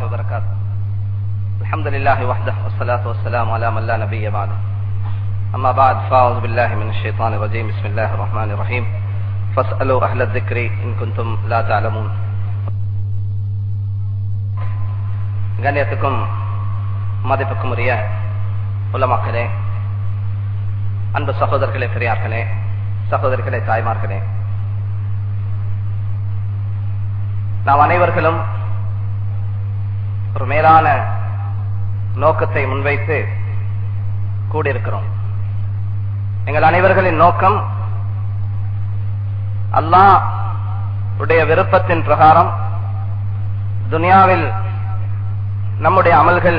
وبركاته الحمد لله وحده والصلاة والسلام على من لا نبي بعده أما بعد فأعوذ بالله من الشيطان الرجيم بسم الله الرحمن الرحيم فاسألوا أهل الذكر إن كنتم لا تعلمون கண்ணியத்துக்கும் மதிப்புக்கும் உரிய உலமாக்களே அன்பு சகோதரர்களே பெரியார்களே சகோதரிகளே தாய்மார்களே நாம் அனைவர்களும் ஒரு மேலான நோக்கத்தை முன்வைத்து கூடியிருக்கிறோம் எங்கள் அனைவர்களின் நோக்கம் அல்லாஹ் உடைய விருப்பத்தின் பிரகாரம் துனியாவில் நம்முடைய அமல்கள்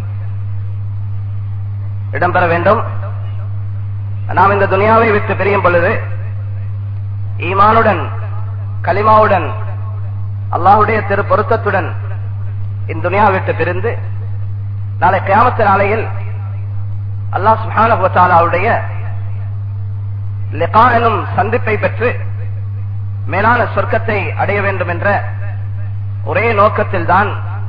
இடம்பெற வேண்டும் நாம் இந்த துனியாவை விட்டு பிரியும் பொழுது ஈமானுடன் கலிமாவுடன் அல்லாஹுடைய திரு பொருத்தத்துடன் இந்த துனியா விட்டு பிரிந்து நாளை கிராமத்து நாளையில் அல்லாஹ் சுஹானுடைய லெகா எனும் சந்திப்பை பெற்று மேலான சொர்க்கத்தை அடைய வேண்டும் என்ற ஒரே நோக்கத்தில் தான்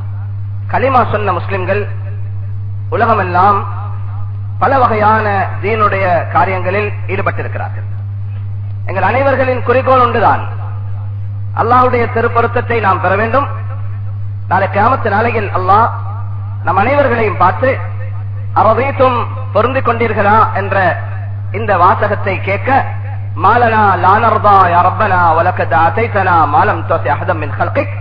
கலிமா சொன்ன முஸ்லிம்கள் உலகமெல்லாம் பல வகையான தீனுடைய காரியங்களில் ஈடுபட்டிருக்கிறார்கள் எங்கள் அனைவர்களின் குறிக்கோள் ஒன்றுதான் அல்லாஹுடைய திருப்பொருத்தத்தை நாம் பெற வேண்டும் நாளை கிராமத்து நாளையில் அல்லாஹ் நம் அனைவர்களையும் பார்த்து அவவைத்தும் பொருந்திக் கொண்டீர்களா என்ற இந்த வாசகத்தை கேட்க மாலனா லானர்தா யாரப்பனா வலக்கத அசைத்தனா மாலம் தோசை அகதம் மின் ஹல்கிக்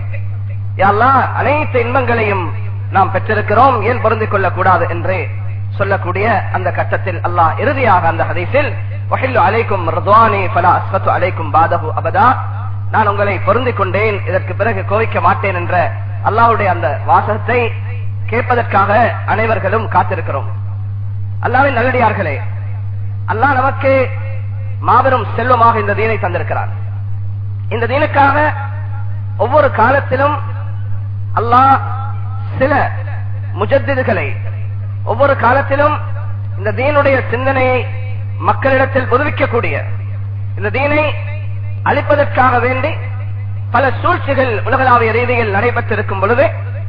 அனைத்து இன்பங்களையும் நாம் பெற்றிருக்கிறோம் ஏன் பொருந்திக் கொள்ளக் கூடாது என்று சொல்லக்கூடிய அந்த கட்டத்தில் அல்லாஹ் இறுதியாக அந்த ஹதீஸில் அலைக்கும் ரிதுவானி ஃபலா அஸ்வத்து அலைக்கும் பாதகு அபதா நான் உங்களை பொருந்திக் கொண்டேன் இதற்கு பிறகு கோவிக்க மாட்டேன் என்ற அல்லாவுடைய அந்த வாசகத்தை கேட்பதற்காக அனைவர்களும் காத்திருக்கிறோம் அல்லாவின் நல்லடியார்களே அல்லாஹ் நமக்கு மாபெரும் செல்வமாக இந்த தீனை தந்திருக்கிறார் இந்த தீனுக்காக ஒவ்வொரு காலத்திலும் அல்லாஹ் சில முஜத்திதுகளை ஒவ்வொரு காலத்திலும் இந்த தீனுடைய சிந்தனையை மக்களிடத்தில் புதுவிக்கக்கூடிய இந்த தீனை அழிப்பதற்காக வேண்டி பல சூழ்ச்சிகள் உலகளாவிய ரீதியில் நடைபெற்றிருக்கும் பொழுது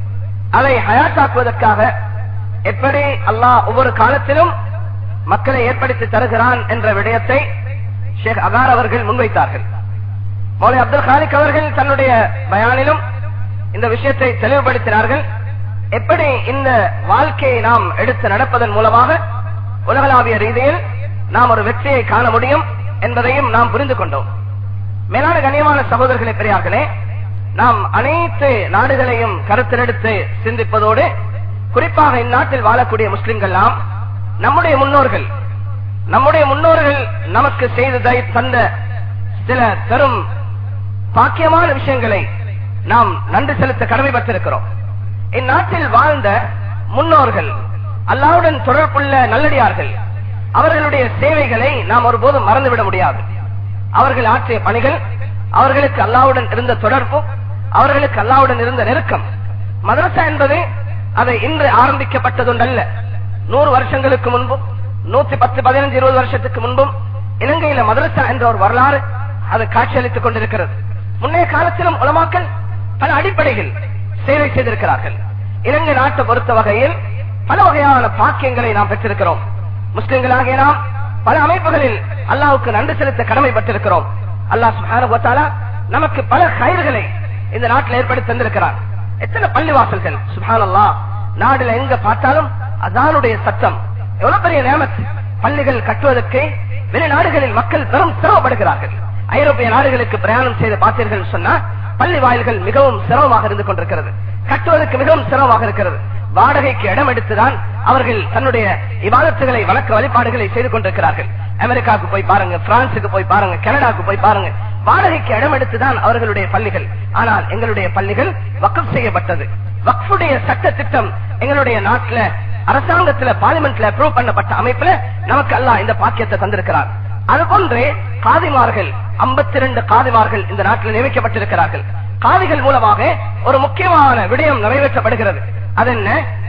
அதை ஹயாத்தாக்குவதற்காக எப்படி அல்லாஹ் ஒவ்வொரு காலத்திலும் மக்களை ஏற்படுத்தி தருகிறான் என்ற விடயத்தை ஷேக் அகார் அவர்கள் முன்வைத்தார்கள் மௌலி அப்துல் காலிக் அவர்கள் தன்னுடைய பயானிலும் இந்த விஷயத்தை தெளிவுபடுத்தினார்கள் எப்படி இந்த வாழ்க்கையை நாம் எடுத்து நடப்பதன் மூலமாக உலகளாவிய ரீதியில் நாம் ஒரு வெற்றியை காண முடியும் என்பதையும் நாம் புரிந்து கொண்டோம் மேலான கண்ணியமான சகோதரர்களே பெரியார்களே நாம் அனைத்து நாடுகளையும் கருத்திலெடுத்து சிந்திப்பதோடு குறிப்பாக இந்நாட்டில் வாழக்கூடிய முஸ்லிம்கள் நாம் நம்முடைய முன்னோர்கள் நம்முடைய முன்னோர்கள் நமக்கு செய்து தந்த சில பெரும் பாக்கியமான விஷயங்களை நாம் நன்றி செலுத்த கடமைப்பட்டிருக்கிறோம் இந்நாட்டில் வாழ்ந்த முன்னோர்கள் அல்லாவுடன் தொடர்புள்ள நல்லடியார்கள் அவர்களுடைய சேவைகளை நாம் ஒருபோதும் மறந்துவிட முடியாது அவர்கள் ஆற்றிய பணிகள் அவர்களுக்கு அல்லாவுடன் இருந்த தொடர்பு அவர்களுக்கு அல்லாவுடன் இருந்த நெருக்கம் மதரசா என்பது அதை இன்று ஆரம்பிக்கப்பட்டதுண்டல்ல நூறு வருஷங்களுக்கு முன்பும் நூத்தி பத்து பதினஞ்சு இருபது வருஷத்துக்கு முன்பும் இலங்கையில மதரசா என்ற ஒரு வரலாறு அது காட்சியளித்துக் கொண்டிருக்கிறது முன்னைய காலத்திலும் உலமாக்கள் பல அடிப்படைகள் சேவை செய்திருக்கிறார்கள் இலங்கை நாட்டை பொறுத்த வகையில் பல வகையான பாக்கியங்களை நாம் பெற்றிருக்கிறோம் முஸ்லிம்களாகிய நாம் பல அமைப்புகளில் அல்லாவுக்கு நன்றி செலுத்த கடமைப்பட்டிருக்கிறோம் அல்லாஹ் சுஹான நமக்கு பல கயிறுகளை இந்த நாட்டில் ஏற்படுத்தி தந்திருக்கிறார் எத்தனை பள்ளிவாசல்கள் சுஹான் அல்லா நாடுல எங்க பார்த்தாலும் அதானுடைய சட்டம் எவ்வளவு பெரிய நேமத் பள்ளிகள் கட்டுவதற்கு வெளிநாடுகளில் மக்கள் பெரும் சிரமப்படுகிறார்கள் ஐரோப்பிய நாடுகளுக்கு பிரயாணம் செய்து பார்த்தீர்கள் சொன்னா பள்ளி வாயில்கள் மிகவும் சிரமமாக இருந்து கொண்டிருக்கிறது கட்டுவதற்கு மிகவும் சிரமமாக இருக்கிறது வாடகைக்கு இடம் எடுத்துதான் அவர்கள் தன்னுடைய இவாதத்துகளை வழக்க வழிபாடுகளை செய்து கொண்டிருக்கிறார்கள் அமெரிக்காவுக்கு போய் பாருங்க பிரான்சுக்கு போய் பாருங்க கனடாவுக்கு போய் பாருங்க வாடகைக்கு இடம் எடுத்துதான் அவர்களுடைய பள்ளிகள் ஆனால் எங்களுடைய பள்ளிகள் வக்கம் செய்யப்பட்டது வக்ஃபுடைய சட்ட திட்டம் எங்களுடைய நாட்டில் அரசாங்கத்துல பார்லிமெண்ட்ல அப்ரூவ் பண்ணப்பட்ட அமைப்புல நமக்கு எல்லாம் இந்த பாக்கியத்தை தந்திருக்கிறார் அதுபோன்று காதிமார்கள் ஐம்பத்தி ரெண்டு காதிமார்கள் இந்த நாட்டில் நியமிக்கப்பட்டிருக்கிறார்கள் காதிகள் மூலமாக ஒரு முக்கியமான விடயம் நிறைவேற்றப்படுகிறது அது என்ன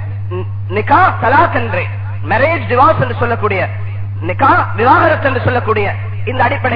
நிகா தலாக் என்று மேரேஜ் டிவார்ஸ் என்று சொல்லக்கூடிய நிகா விவாகரத்து என்று சொல்லக்கூடிய இந்த அடிப்படையில்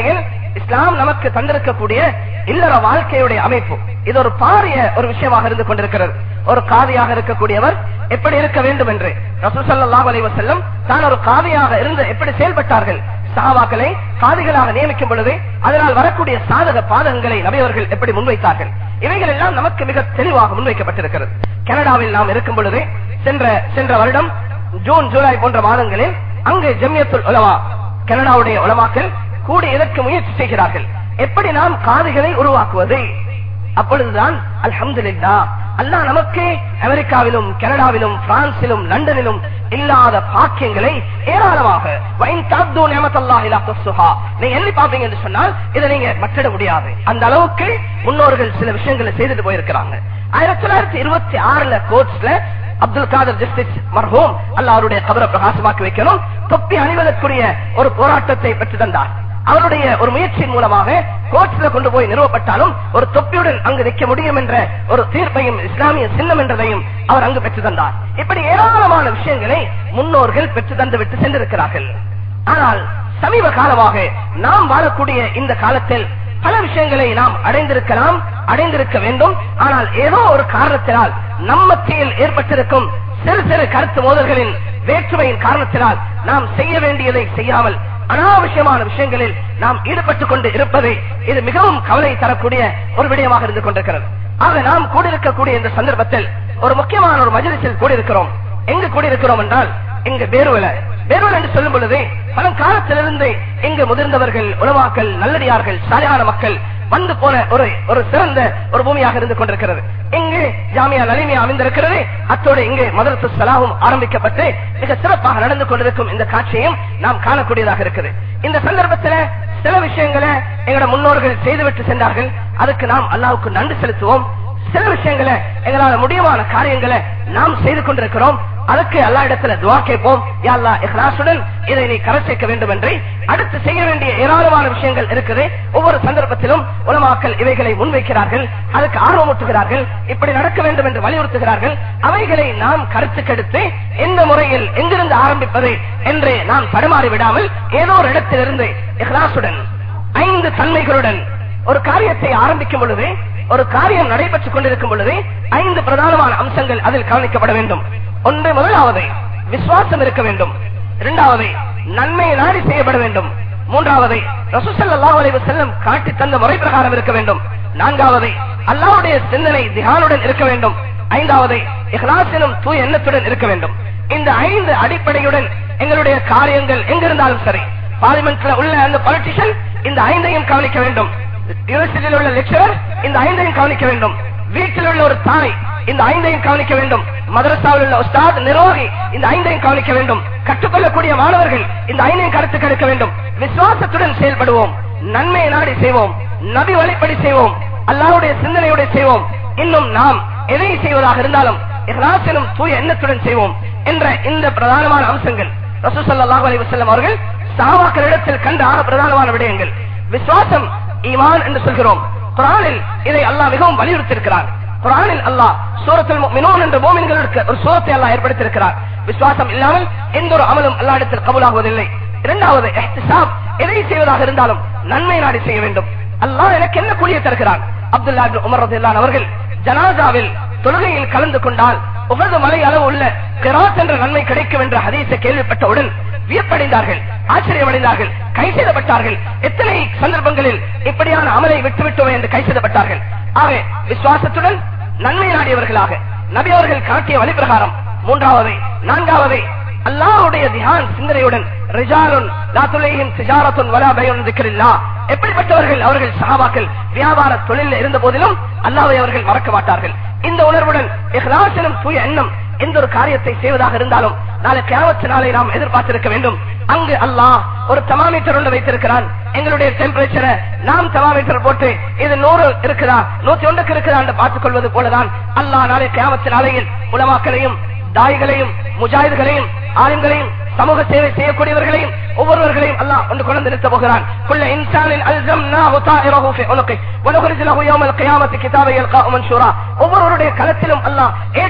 இஸ்லாம் நமக்கு தந்திருக்கக்கூடிய இல்லற வாழ்க்கையுடைய அமைப்பு இது ஒரு பாரிய ஒரு விஷயமாக இருந்து கொண்டிருக்கிறது ஒரு காதியாக இருக்கக்கூடியவர் எப்படி இருக்க வேண்டும் என்று ரசூசல்லாஹ் அலைஹி வஸல்லம் தான் ஒரு காதியாக இருந்து எப்படி செயல்பட்டார்கள் சஹாபாக்களை காதிகளாக நியமிக்கும் பொழுது அதனால் வரக்கூடிய சாதக பாதகங்களை நபியவர்கள் எப்படி முன்வைத்தார்கள் இவைகள் எல்லாம் நமக்கு மிக தெளிவாக முன்வைக்கப்பட்டிருக்கிறது கனடாவில் நாம் இருக்கும் பொழுது சென்ற சென்ற வருடம் ஜூன் ஜூலை போன்ற மாதங்களில் அங்கு ஜமியத்துல் உலமா கனடாவுடைய உலமாக்கள் கூடி இதற்கு முயற்சி செய்கிறார்கள் எப்படி நாம் காதுகளை உருவாக்குவது அப்பொழுதுதான் அல்ஹம்துலில்லா அல்லாஹ் நமக்கு அமெரிக்காவிலும் கனடாவிலும் பிரான்சிலும் லண்டனிலும் இல்லாத பாக்கியங்களை ஏராளமாக வைன் தாப்து நியமத்தல்லாஹ் இலா தஸ்ஸுஹா. நீங்க எண்ணி பாப்பீங்க என்று சொன்னால் இதை நீங்க மற்றிட முடியாது அந்த அளவுக்கு முன்னோர்கள் சில விஷயங்களை செய்துட்டு போயிருக்கிறாங்க ஆயிரத்தி தொள்ளாயிரத்தி இருபத்தி ஆறுல கோர்ட்ஸ்ல அப்துல் காதர் ஜஸ்டிஸ் மர்ஹூம் அல்ல அவருடைய கபரை பிரகாசமாக்கி வைக்கணும் தொப்பி அணிவதற்குரிய ஒரு போராட்டத்தை பெற்று தந்தார் அவருடைய ஒரு முயற்சியின் மூலமாக கோர்ட்ஸ்ல கொண்டு போய் நிறுவப்பட்டாலும் ஒரு தொப்பியுடன் அங்கு நிற்க முடியும் என்ற ஒரு தீர்ப்பையும் இஸ்லாமிய சின்னம் என்றதையும் அவர் அங்கு பெற்று தந்தார் இப்படி ஏராளமான விஷயங்களை முன்னோர்கள் பெற்று தந்து விட்டு சென்றிருக்கிறார்கள் ஆனால் சமீப காலமாக நாம் வாழக்கூடிய இந்த காலத்தில் பல விஷயங்களை நாம் அடைந்திருக்கலாம் அடைந்திருக்க வேண்டும் ஆனால் ஏதோ ஒரு காரணத்தினால் நம் மத்தியில் ஏற்பட்டிருக்கும் சிறு சிறு கருத்து மோதல்களின் வேற்றுமையின் காரணத்தினால் நாம் செய்ய வேண்டியதை செய்யாமல் அனாவசியமான விஷயங்களில் நாம் ஈடுபட்டுக் கொண்டு இருப்பது இது மிகவும் கவலை தரக்கூடிய ஒரு விடயமாக இருந்து கொண்டிருக்கிறது ஆக நாம் கூடியிருக்கக்கூடிய இந்த சந்தர்ப்பத்தில் ஒரு முக்கியமான ஒரு மஜலிசில் கூடியிருக்கிறோம் எங்கு கூடியிருக்கிறோம் என்றால் இங்கு பேருவல பேருவல் என்று சொல்லும் பொழுது பல காலத்திலிருந்து இங்கு முதிர்ந்தவர்கள் உணவாக்கள் நல்லடியார்கள் சாலையான மக்கள் வந்து போன ஒரு ஒரு சிறந்த ஒரு பூமியாக இருந்து கொண்டிருக்கிறது இங்கு ஜாமியா நலிமியா அமைந்திருக்கிறது அத்தோடு இங்கு மதரசு சலாவும் ஆரம்பிக்கப்பட்டு மிக சிறப்பாக நடந்து கொண்டிருக்கும் இந்த காட்சியையும் நாம் காணக்கூடியதாக இருக்குது இந்த சந்தர்ப்பத்தில் சில விஷயங்களை எங்களோட முன்னோர்கள் செய்துவிட்டு சென்றார்கள் அதுக்கு நாம் அல்லாவுக்கு நன்றி செலுத்துவோம் சில விஷயங்களை எங்களால் முடியுமான காரியங்களை நாம் செய்து கொண்டிருக்கிறோம் அதுக்கு எல்லா இடத்துல துவா கேட்போம் யா அல்லாஹ் இஹ்லாசுடன் இதை நீ கரை சேர்க்க வேண்டும் என்று அடுத்து செய்ய வேண்டிய ஏராளமான விஷயங்கள் இருக்குது ஒவ்வொரு சந்தர்ப்பத்திலும் உலமாக்கள் இவைகளை முன்வைக்கிறார்கள் அதுக்கு ஆர்வமூட்டுகிறார்கள் இப்படி நடக்க வேண்டும் என்று வலியுறுத்துகிறார்கள் அவைகளை நாம் கருத்துக்கெடுத்து எந்த முறையில் எங்கிருந்து ஆரம்பிப்பது என்று நாம் தடுமாறி விடாமல் ஏதோ ஒரு இடத்திலிருந்து இஹ்லாசுடன் ஐந்து தன்மைகளுடன் ஒரு காரியத்தை ஆரம்பிக்கும் பொழுது ஒரு காரியம் நடைபெற்றுக் கொண்டிருக்கும் பொழுது ஐந்து பிரதானமான அம்சங்கள் அதில் கவனிக்கப்பட வேண்டும் ஒன்று முதலாவது விசுவாசம் இருக்க வேண்டும் இரண்டாவது நன்மை நாடி செய்யப்பட வேண்டும் மூன்றாவது ரசூசல்லாஹு அலைஹி வஸல்லம் காட்டி தந்த முறை பிரகாரம் இருக்க வேண்டும் நான்காவது அல்லாஹ்வுடைய சிந்தனை தியானுடன் இருக்க வேண்டும் ஐந்தாவது இஹ்லாஸிலும் தூய எண்ணத்துடன் இருக்க வேண்டும் இந்த ஐந்து அடிப்படையுடன் எங்களுடைய காரியங்கள் எங்கிருந்தாலும் சரி பார்லிமெண்ட்ல உள்ள அந்த பொலிட்டிஷியன் இந்த ஐந்தையும் கவனிக்க வேண்டும் யூனிவர்சிட்டியில் உள்ள லெக்சரர் இந்த ஐந்தையும் கவனிக்க வேண்டும் வீட்டில் உள்ள ஒரு தாய் இந்த ஐந்தையும் கவனிக்க வேண்டும் மதரசாவில் உள்ள உஸ்தாத் நிர்வாகி இந்த ஐந்தையும் கவனிக்க வேண்டும் கற்றுக்கொள்ளக்கூடிய மாணவர்கள் இந்த ஐந்தையும் கருத்து கெடுக்க வேண்டும் விசுவாசத்துடன் செயல்படுவோம் நன்மையை நாடி செய்வோம் நபி வழிப்படி செய்வோம் அல்லாஹ்வுடைய சிந்தனையோட செய்வோம் இன்னும் நாம் எதை செய்வதாக இருந்தாலும் இஹ்லாஸிலும் தூய எண்ணத்துடன் செய்வோம் என்ற இந்த பிரதானமான அம்சங்கள் ரசூசல்லாஹு அலைஹி வஸல்லம் அவர்கள் சஹாபாக்களிடத்தில் கண்ட ஆக பிரதானமான விடயங்கள் விசுவாசம் ஈமான் என்று சொல்கிறோம் குரானில் இதை அல்லாஹ் மிகவும் வலியுறுத்தியிருக்கிறார் குரானில் அல்லாஹ் சூரத்தில் மினோன் என்ற மோமின்களுக்கு ஒரு சூரத்தை அல்லாஹ் ஏற்படுத்தியிருக்கிறார் விசுவாசம் இல்லாமல் எந்த ஒரு அமலும் அல்லா இடத்தில் கபூலாகுவதில்லை இரண்டாவது இஹ்திசாப் எதை செய்வதாக இருந்தாலும் நன்மை நாடி செய்ய வேண்டும் அல்லாஹ் எனக்கு என்ன கூலியை தருகிறான் அப்துல்லா இப்னு உமர் ரலியல்லாஹு அவர்கள் ஜனாசாவில் தொழுகையில் கலந்து கொண்டால் உகது மலை அளவு உள்ள கிராத் என்ற நன்மை கிடைக்கும் என்ற ஹதீஸை கேள்விப்பட்டவுடன் வியப்படைந்தார்கள் ஆச்சரியமடைந்தார்கள் கை செய்தப்பட்டார்கள் எத்தனை சந்தர்ப்பங்களில் இப்படியான அமலை விட்டுவிட்டோம் என்று கை செய்தப்பட்டார்கள் ஆக விசுவாசத்துடன் நன்மை நாடியவர்களாக நபி அவர்கள் காட்டிய வழிபிரகாரம் மூன்றாவது நான்காவது அல்லாஹ்வுடைய தியான் சிந்தனையுடன் ரிஜாலுன் லா துலைஹிம் திஜாரத்துன் வலா பையுன் திக்ரில்லா எப்படிப்பட்டவர்கள் அவர்கள் சஹாபாக்கள் வியாபார தொழிலில் இருந்த போதிலும் அல்லாஹ்வை அவர்கள் மறக்க மாட்டார்கள் இந்த உணர்வுடன் இஹ்லாஸிலும் தூய எண்ணம் எந்த ஒரு காரியத்தை செய்வதாக இருந்தாலும் நாளை கியாமத்து நாளை நாம் எதிர்பார்த்திருக்க வேண்டும் அங்கு அல்லாஹ் ஒரு தமாமீட்டர் ஒன்று வைத்திருக்கிறான் எங்களுடைய டெம்பரேச்சரை நாம் தமாமீட்டர் போட்டு இது நூறு இருக்குதா நூத்தி ஒன்றுக்கு இருக்குதா என்று பார்த்துக் கொள்வது போலதான் அல்லாஹ் நாளை கியாமத்து நாளையில் உலமாக்களையும் தாய்களையும் முஜாஹித்களையும் ஆலிம்களையும் சமூக சேவை செய்யக்கூடியவர்களையும் ஒவ்வொருவர்களையும் அல்லாஹ் ஒன்று கொண்டு நிறுத்த போகிறான் குள்ள இன்சானின் அல்ஜம்னாஹு தாயிரஹு ஃபி உனுகி வனுஹ்ரிஜு லஹு யௌமல் கியாமத்தி கிதாபை யல்காஹு மன்ஷூரா ஒவ்வொருவருடைய களத்திலும் அல்லாஹ் ஏற்றை தொங்க வைக்க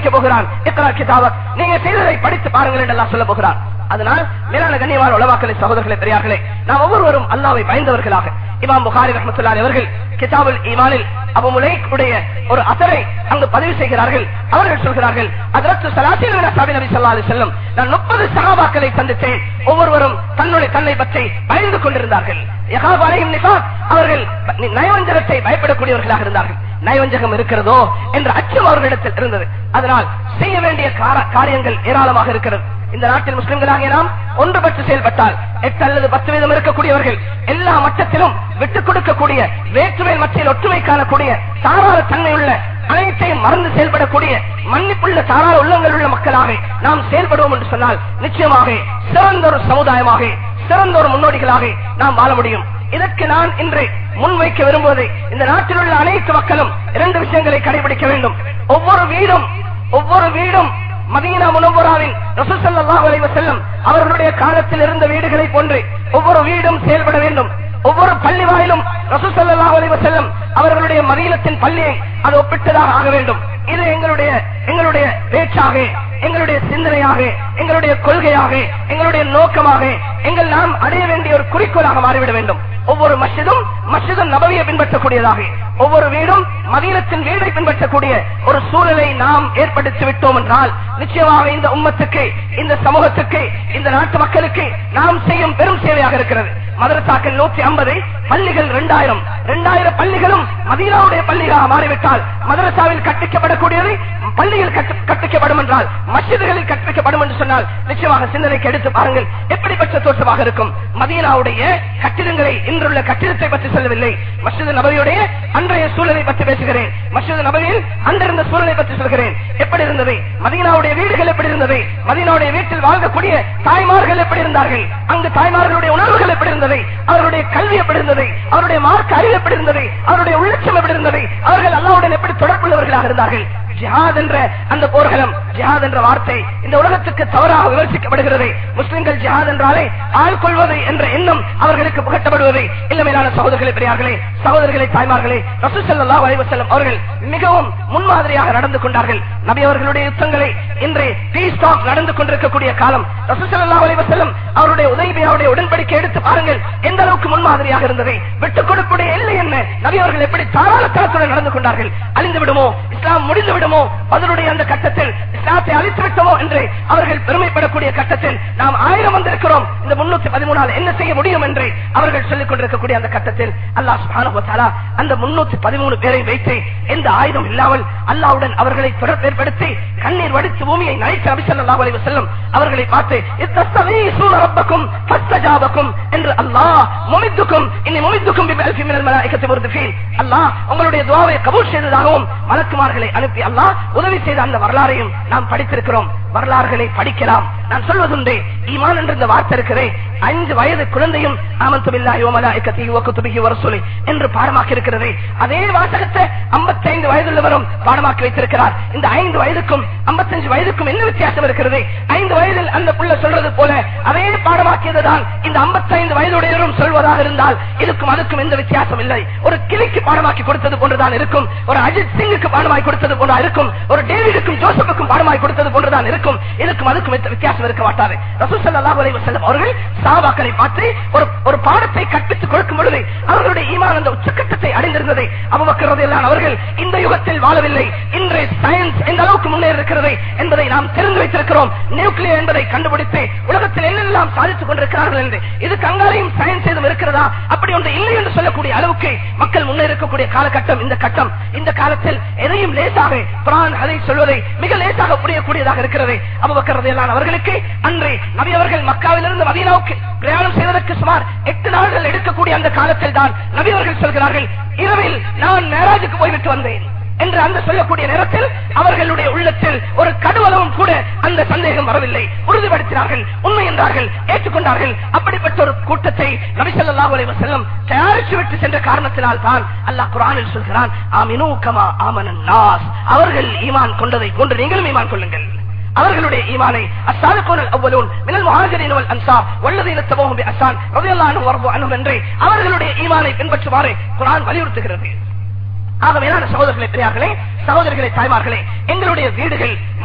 படிக்க போகிறான் இக்ரா கிதாபக் நீங்க செய்ததை படித்து பாருங்கள் என்று அல்லாஹ் சொல்ல போகிறான் அதனால் மேலான கண்ணியமான உலவாக்களை சகோதரர்களே பெரியார்களே நாம் ஒவ்வொருவரும் அல்லாவை பயந்தவர்களாக இமாம் புகாரி ரஹமத்துல்லாஹி அவர்கள் கிதாபுல் ஈமானில் அபு முலைக்குடைய ஒரு அசரை அங்கு பதிவு செய்கிறார்கள் அவர்கள் சொல்கிறார்கள் அதற்கு சலாசில் நபி நபி ஸல்லல்லாஹு அலைஹி வஸல்லம் நான் 30 சஹாபாக்களை சந்தித்தேன் ஒவ்வொருவரும் தன்னுடைய தன்னை பற்றி பயந்து கொண்டிருந்தார்கள் யகாப் அலைஹிம் நிஃபாக் அவர்கள் நயவஞ்சகத்தை பயப்படக்கூடியவர்களாக இருந்தார்கள் நயவஞ்சகம் இருக்கிறதோ என்ற அச்சம் அவர்களிடத்தில் இருந்தது அதனால் செய்ய வேண்டிய கார- காரியங்கள் ஏராளமாக இருக்கிறது இந்த நாட்டில் முஸ்லிம்களாகிய நாம் ஒன்றுபட்டு செயல்பட்டால் எட்டு அல்லது பத்து வீதம் இருக்கக்கூடியவர்கள் எல்லா மட்டத்திலும் விட்டுக் கொடுக்கக்கூடிய வேற்றுமை மத்தியில் ஒற்றுமை காணக்கூடிய தாராள தன்மையுள்ள அனைத்தையும் மறந்து செயல்படக்கூடிய மன்னிப்புள்ள தாராள உள்ளங்கள் உள்ள மக்களாக நாம் செயல்படுவோம் என்று சொன்னால் நிச்சயமாக சிறந்த ஒரு சமுதாயமாக சிறந்த ஒரு முன்னோடிகளாக நாம் வாழ முடியும் இதற்கு நான் இன்று முன்வைக்க விரும்புவது இந்த நாட்டில் உள்ள அனைத்து மக்களும் இரண்டு விஷயங்களை கடைபிடிக்க வேண்டும் ஒவ்வொரு வீடும் ஒவ்வொரு வீடும் மதீனா முனவராவின் ரசூசல்லாஹு அலைஹி வஸல்லம் அவர்களுடைய காலத்தில் இருந்த வீடுகளை போன்று ஒவ்வொரு வீடும் செயல்பட வேண்டும் ஒவ்வொரு பள்ளி வாயிலும் ரசூசல்லாஹு அலைஹி வஸல்லம் அவர்களுடைய மதீனத்தின் பள்ளியை அது ஒப்பிட்டதாக ஆக வேண்டும் இது எங்களுடைய எங்களுடைய பேச்சாக எங்களுடைய சிந்தனையாக எங்களுடைய கொள்கையாக எங்களுடைய நோக்கமாக எங்கள் நாம் அடைய வேண்டிய ஒரு குறிக்கோளாக மாறிவிட வேண்டும் ஒவ்வொரு மஸ்ஜிதும் மஸ்ஜிதும் நபவியை பின்பற்றக்கூடியதாக ஒவ்வொரு வீடும் மதீனத்தின் வீடை பின்பற்றக்கூடிய ஒரு சூழலை நாம் ஏற்படுத்தி விட்டோம் என்றால் நிச்சயமாக இந்த உம்மத்துக்கு இந்த சமூகத்துக்கு இந்த நாட்டு மக்களுக்கு நாம் செய்யும் பெரும் சேவையாக இருக்கிறது மதரசாக்கள் நூற்றி ஐம்பது பள்ளிகள் இரண்டாயிரம் இரண்டாயிரம் பள்ளிகளும் மதீனாவுடைய பள்ளிகளாக மாறிவிட்டால் மதரசாவில் கற்பிக்கப்படக்கூடியது பள்ளியில் கற்று- கற்பிக்கப்படும் என்றால் மஸ்ஜிதுகளில் கற்பிக்கப்படும் என்று சொன்னால் நிச்சயமாக சிந்தனைக்கு எடுத்து பாருங்கள் எப்படிப்பட்ட தோற்றமாக இருக்கும் மதீனாவுடைய கட்டிடங்களை இன்றுள்ள கட்டிடத்தை பற்றி சொல்லவில்லை மஸ்ஜித் நபவியுடைய அன்றைய சூழலை பற்றி பேசுகிறேன் மஸ்ஜித் நபவியில் அன்றிருந்த சூழலை பற்றி சொல்கிறேன் எப்படி இருந்தது மதீனாவுடைய வீடுகள் எப்படி இருந்தது மதீனாவுடைய வீட்டில் வாழ்ந்தக்கூடிய தாய்மார்கள் எப்படி இருந்தார்கள் அங்கு தாய்மார்களுடைய உணர்வுகள் எப்படி இருந்தது அவருடைய கல்வி எப்படி இருந்தது அவருடைய மார்க் அறிவு எப்படி இருந்தது அவருடைய உள்ளட்சம் எப்படி இருந்தது அவர்கள் அல்லாவுடன் எப்படி தொடர்புள்ளவர்களாக இருந்தார்கள் ஜிஹாத் என்ற அந்த போர்க்களம் ஜிஹாத் என்ற வார்த்தை இந்த உலகத்துக்கு தவறாக விமர்சிக்கப்படுகிறது முஸ்லிம்கள் ஜிஹாத் என்றாலே ஆள் கொள்வது என்ற எண்ணம் அவர்களுக்கு புகட்டப்படுவது இல்லமையிலான சகோதரர்களே பெரியார்களே சகோதரர்களே தாய்மார்களே ரசூசல்லாஹு அலைஹி வஸல்லம் அவர்கள் மிகவும் முன்மாதிரியாக நடந்து கொண்டார்கள் நபி அவர்களுடைய யுத்தங்களை இன்று பீஸ் டாக் நடந்து கொண்டிருக்கக்கூடிய காலம் ரசூசல்லாஹு அலைஹி வஸல்லம் அவருடைய உதவியாவுடைய உடன்படிக்கை எடுத்து பாருங்கள் எந்த அளவுக்கு முன்மாதிரியாக இருந்தது விட்டுக் கொடுப்புடைய எல்லை என்ன நபி அவர்கள் எப்படி தாராளத்தனத்துடன் நடந்து கொண்டார்கள் அழிந்து விடுமோ இஸ்லாம் முடிந்து விடுமோ அதனுடைய அந்த கட்டத்தில் இஸ்லாத்தை அழித்து விட்டோமோ என்று அவர்கள் பெருமைப்படக்கூடிய கட்டத்தில் நாம் ஆயிரம் வந்திருக்கிறோம் இந்த முன்னூத்தி பதிமூணால் என்ன செய்ய முடியும் என்று அவர்கள் சொல்லிக் கொண்டிருக்கக்கூடிய அந்த கட்டத்தில் அல்லாஹ் சுப்ஹானஹு வ தஆலா அந்த முன்னூத்தி பதிமூணு பேரை வைத்து எந்த ஆயுதம் இல்லாமல் அல்லாஹ்வுடன் அவர்களை தொடர்பு ஏற்படுத்தி கண்ணீர் வடித்து பூமியை நைத்து நபி ஸல்லல்லாஹு அலைஹி வஸல்லம் அவர்களை பார்த்து இத்தஸ்தகீஸூன ரப்பக்கும் ஃபஸ்தஜாபக்கும் என்று அல்லாஹ் முமித்துக்கும் இன்னி முமித்துக்கும் பிஅல்ஃபி மினல் மலாயிகத்தி முர்திஃபீன் அல்லாஹ் உங்களுடைய துஆவை கபூல் செய்ததாகவும் மலக்குமார்களை அனுப்பி அல்லாஹ் உதவி செய்த அந்த வரலாறையும் நாம் படித்திருக்கிறோம் வரலாறுகளை படிக்கலாம் நான் சொல்வதுண்டு ஈமான் என்ற இந்த வார்த்தை இருக்கிறே ஐந்து வயது குழந்தையும் ஆமந்து பில்லாஹி வ மலாயிகத்திஹி வ குதுபிஹி வ ரசூலி என்று பாடமாக்கி இருக்கிறது அதே வாசகத்தை 55 வயதுள்ளவரும் பாடமாக்கி வைத்திருக்கிறார் இந்த ஐந்து வயதுக்கும் 55 வயதுக்கும் என்ன வித்தியாசம் இருக்கிறது ஐந்து வயதில் அந்த புள்ள சொல்றது போல அதே பாடமாக்கியதுதான் இந்த 55 வயதுடையவரும் சொல்வதாக இருந்தால் இதுக்கும் அதுக்கும் எந்த வித்தியாசம் இல்லை ஒரு கிளிக்கு பாடமாக்கி கொடுத்தது போன்றுதான் இருக்கும் ஒரு அஜித் சிங்குக்கு பாடமாக்கி கொடுத்தது போன்றா இருக்கும் ஒரு டேவிடுக்கும் ஜோசப்புக்கும் பாடமாக்கி கொடுத்தது போன்றுதான் இருக்கும் இதுக்கும் அதுக்கும் எந்த வித்தியாசம் இருக்க மாட்டாது ரசூல் ஸல்லல்லாஹு அலைஹி வஸல்லம் அவர்கள் சாபாக்களை பார்த்து ஒரு ஒரு பாடத்தை கற்பித்துக் கொடுக்கும் பொழுது அவர்களுடைய ஈமான் அந்த உச்சக்கட்டத்தை அடைந்திருந்தது அபூபக்கர் ரலியல்லாஹு அவர்கள் இந்த யுகத்தில் வாழவில்லை இன்று சயின்ஸ் எந்த அளவுக்கு முன்னேறி இருக்கிறது என்பதை நாம் தெரிந்து வைத்திருக்கிறோம் நியூக்ளியர் என்பதை கண்டுபிடித்து உலகத்தில் என்னெல்லாம் சாதித்துக் கொண்டிருக்கிறார்கள் என்று இது கங்காரையும் சயின்ஸ் ஏதும் இருக்கிறதா அப்படி ஒன்று இல்லை என்று சொல்லக்கூடிய அளவுக்கு மக்கள் முன்னேறக்கூடிய காலகட்டம் இந்த கட்டம் இந்த காலத்தில் எதையும் லேசாக குரான் அதை சொல்வதை மிக லேசாக புரியக்கூடியதாக இருக்கிறது அபுபக்கர் ரலியல்லாஹு அவர்களுக்கு அன்று நபி அவர்கள் மக்காவிலிருந்து மதீனாவுக்கு பிரயாணம் செய்வதற்கு சுமார் எட்டு நாள்கள் எடுக்கக்கூடிய அந்த காலத்தில் தான் நபி அவர்கள் சொல்கிறார்கள் இரவில் நான் மேராஜுக்கு போய்விட்டு வந்தேன் என்று அந்த சொல்லக்கூடிய நேரத்தில் அவர்களுடைய உள்ளத்தில் ஒரு கடுவலவும் கூட அந்த சந்தேகம் வரவில்லை உறுதிப்படுத்தினார்கள் உண்மை என்றார்கள் ஏற்றுக்கொண்டார்கள் அப்படிப்பட்ட ஒரு கூட்டத்தை நபி ஸல்லல்லாஹு அலைஹி வஸல்லம் தயாரித்து விட்டு சென்ற காரணத்தினால் தான் அல்லாஹ் குர்ஆனில் சொல்கிறான் ஆமினூ கமா ஆமனன் நாஸ் அவர்கள் ஈமான் கொண்டதை போன்று நீங்களும் ஈமான் கொள்ளுங்கள் அவர்களுடைய ஈமானை அஸ்ஸாலிகூன் அவ்வலூன் மினல் முஹாஜிரின் வல் அன்சார் வல்லதீன தபூஹும் பிஅஹ்சான் ரலியல்லாஹு அன்ஹு வர்து அன்ஹும் என்று அவர்களுடைய ஈமானை பின்பற்றுமாறு குர்ஆன் வலியுறுத்துகிறது ஆக மேலான சகோதரர்களே பெரியார்களே சகோதரர்களே தாய்மார்களே எங்களுடைய வீடுகள்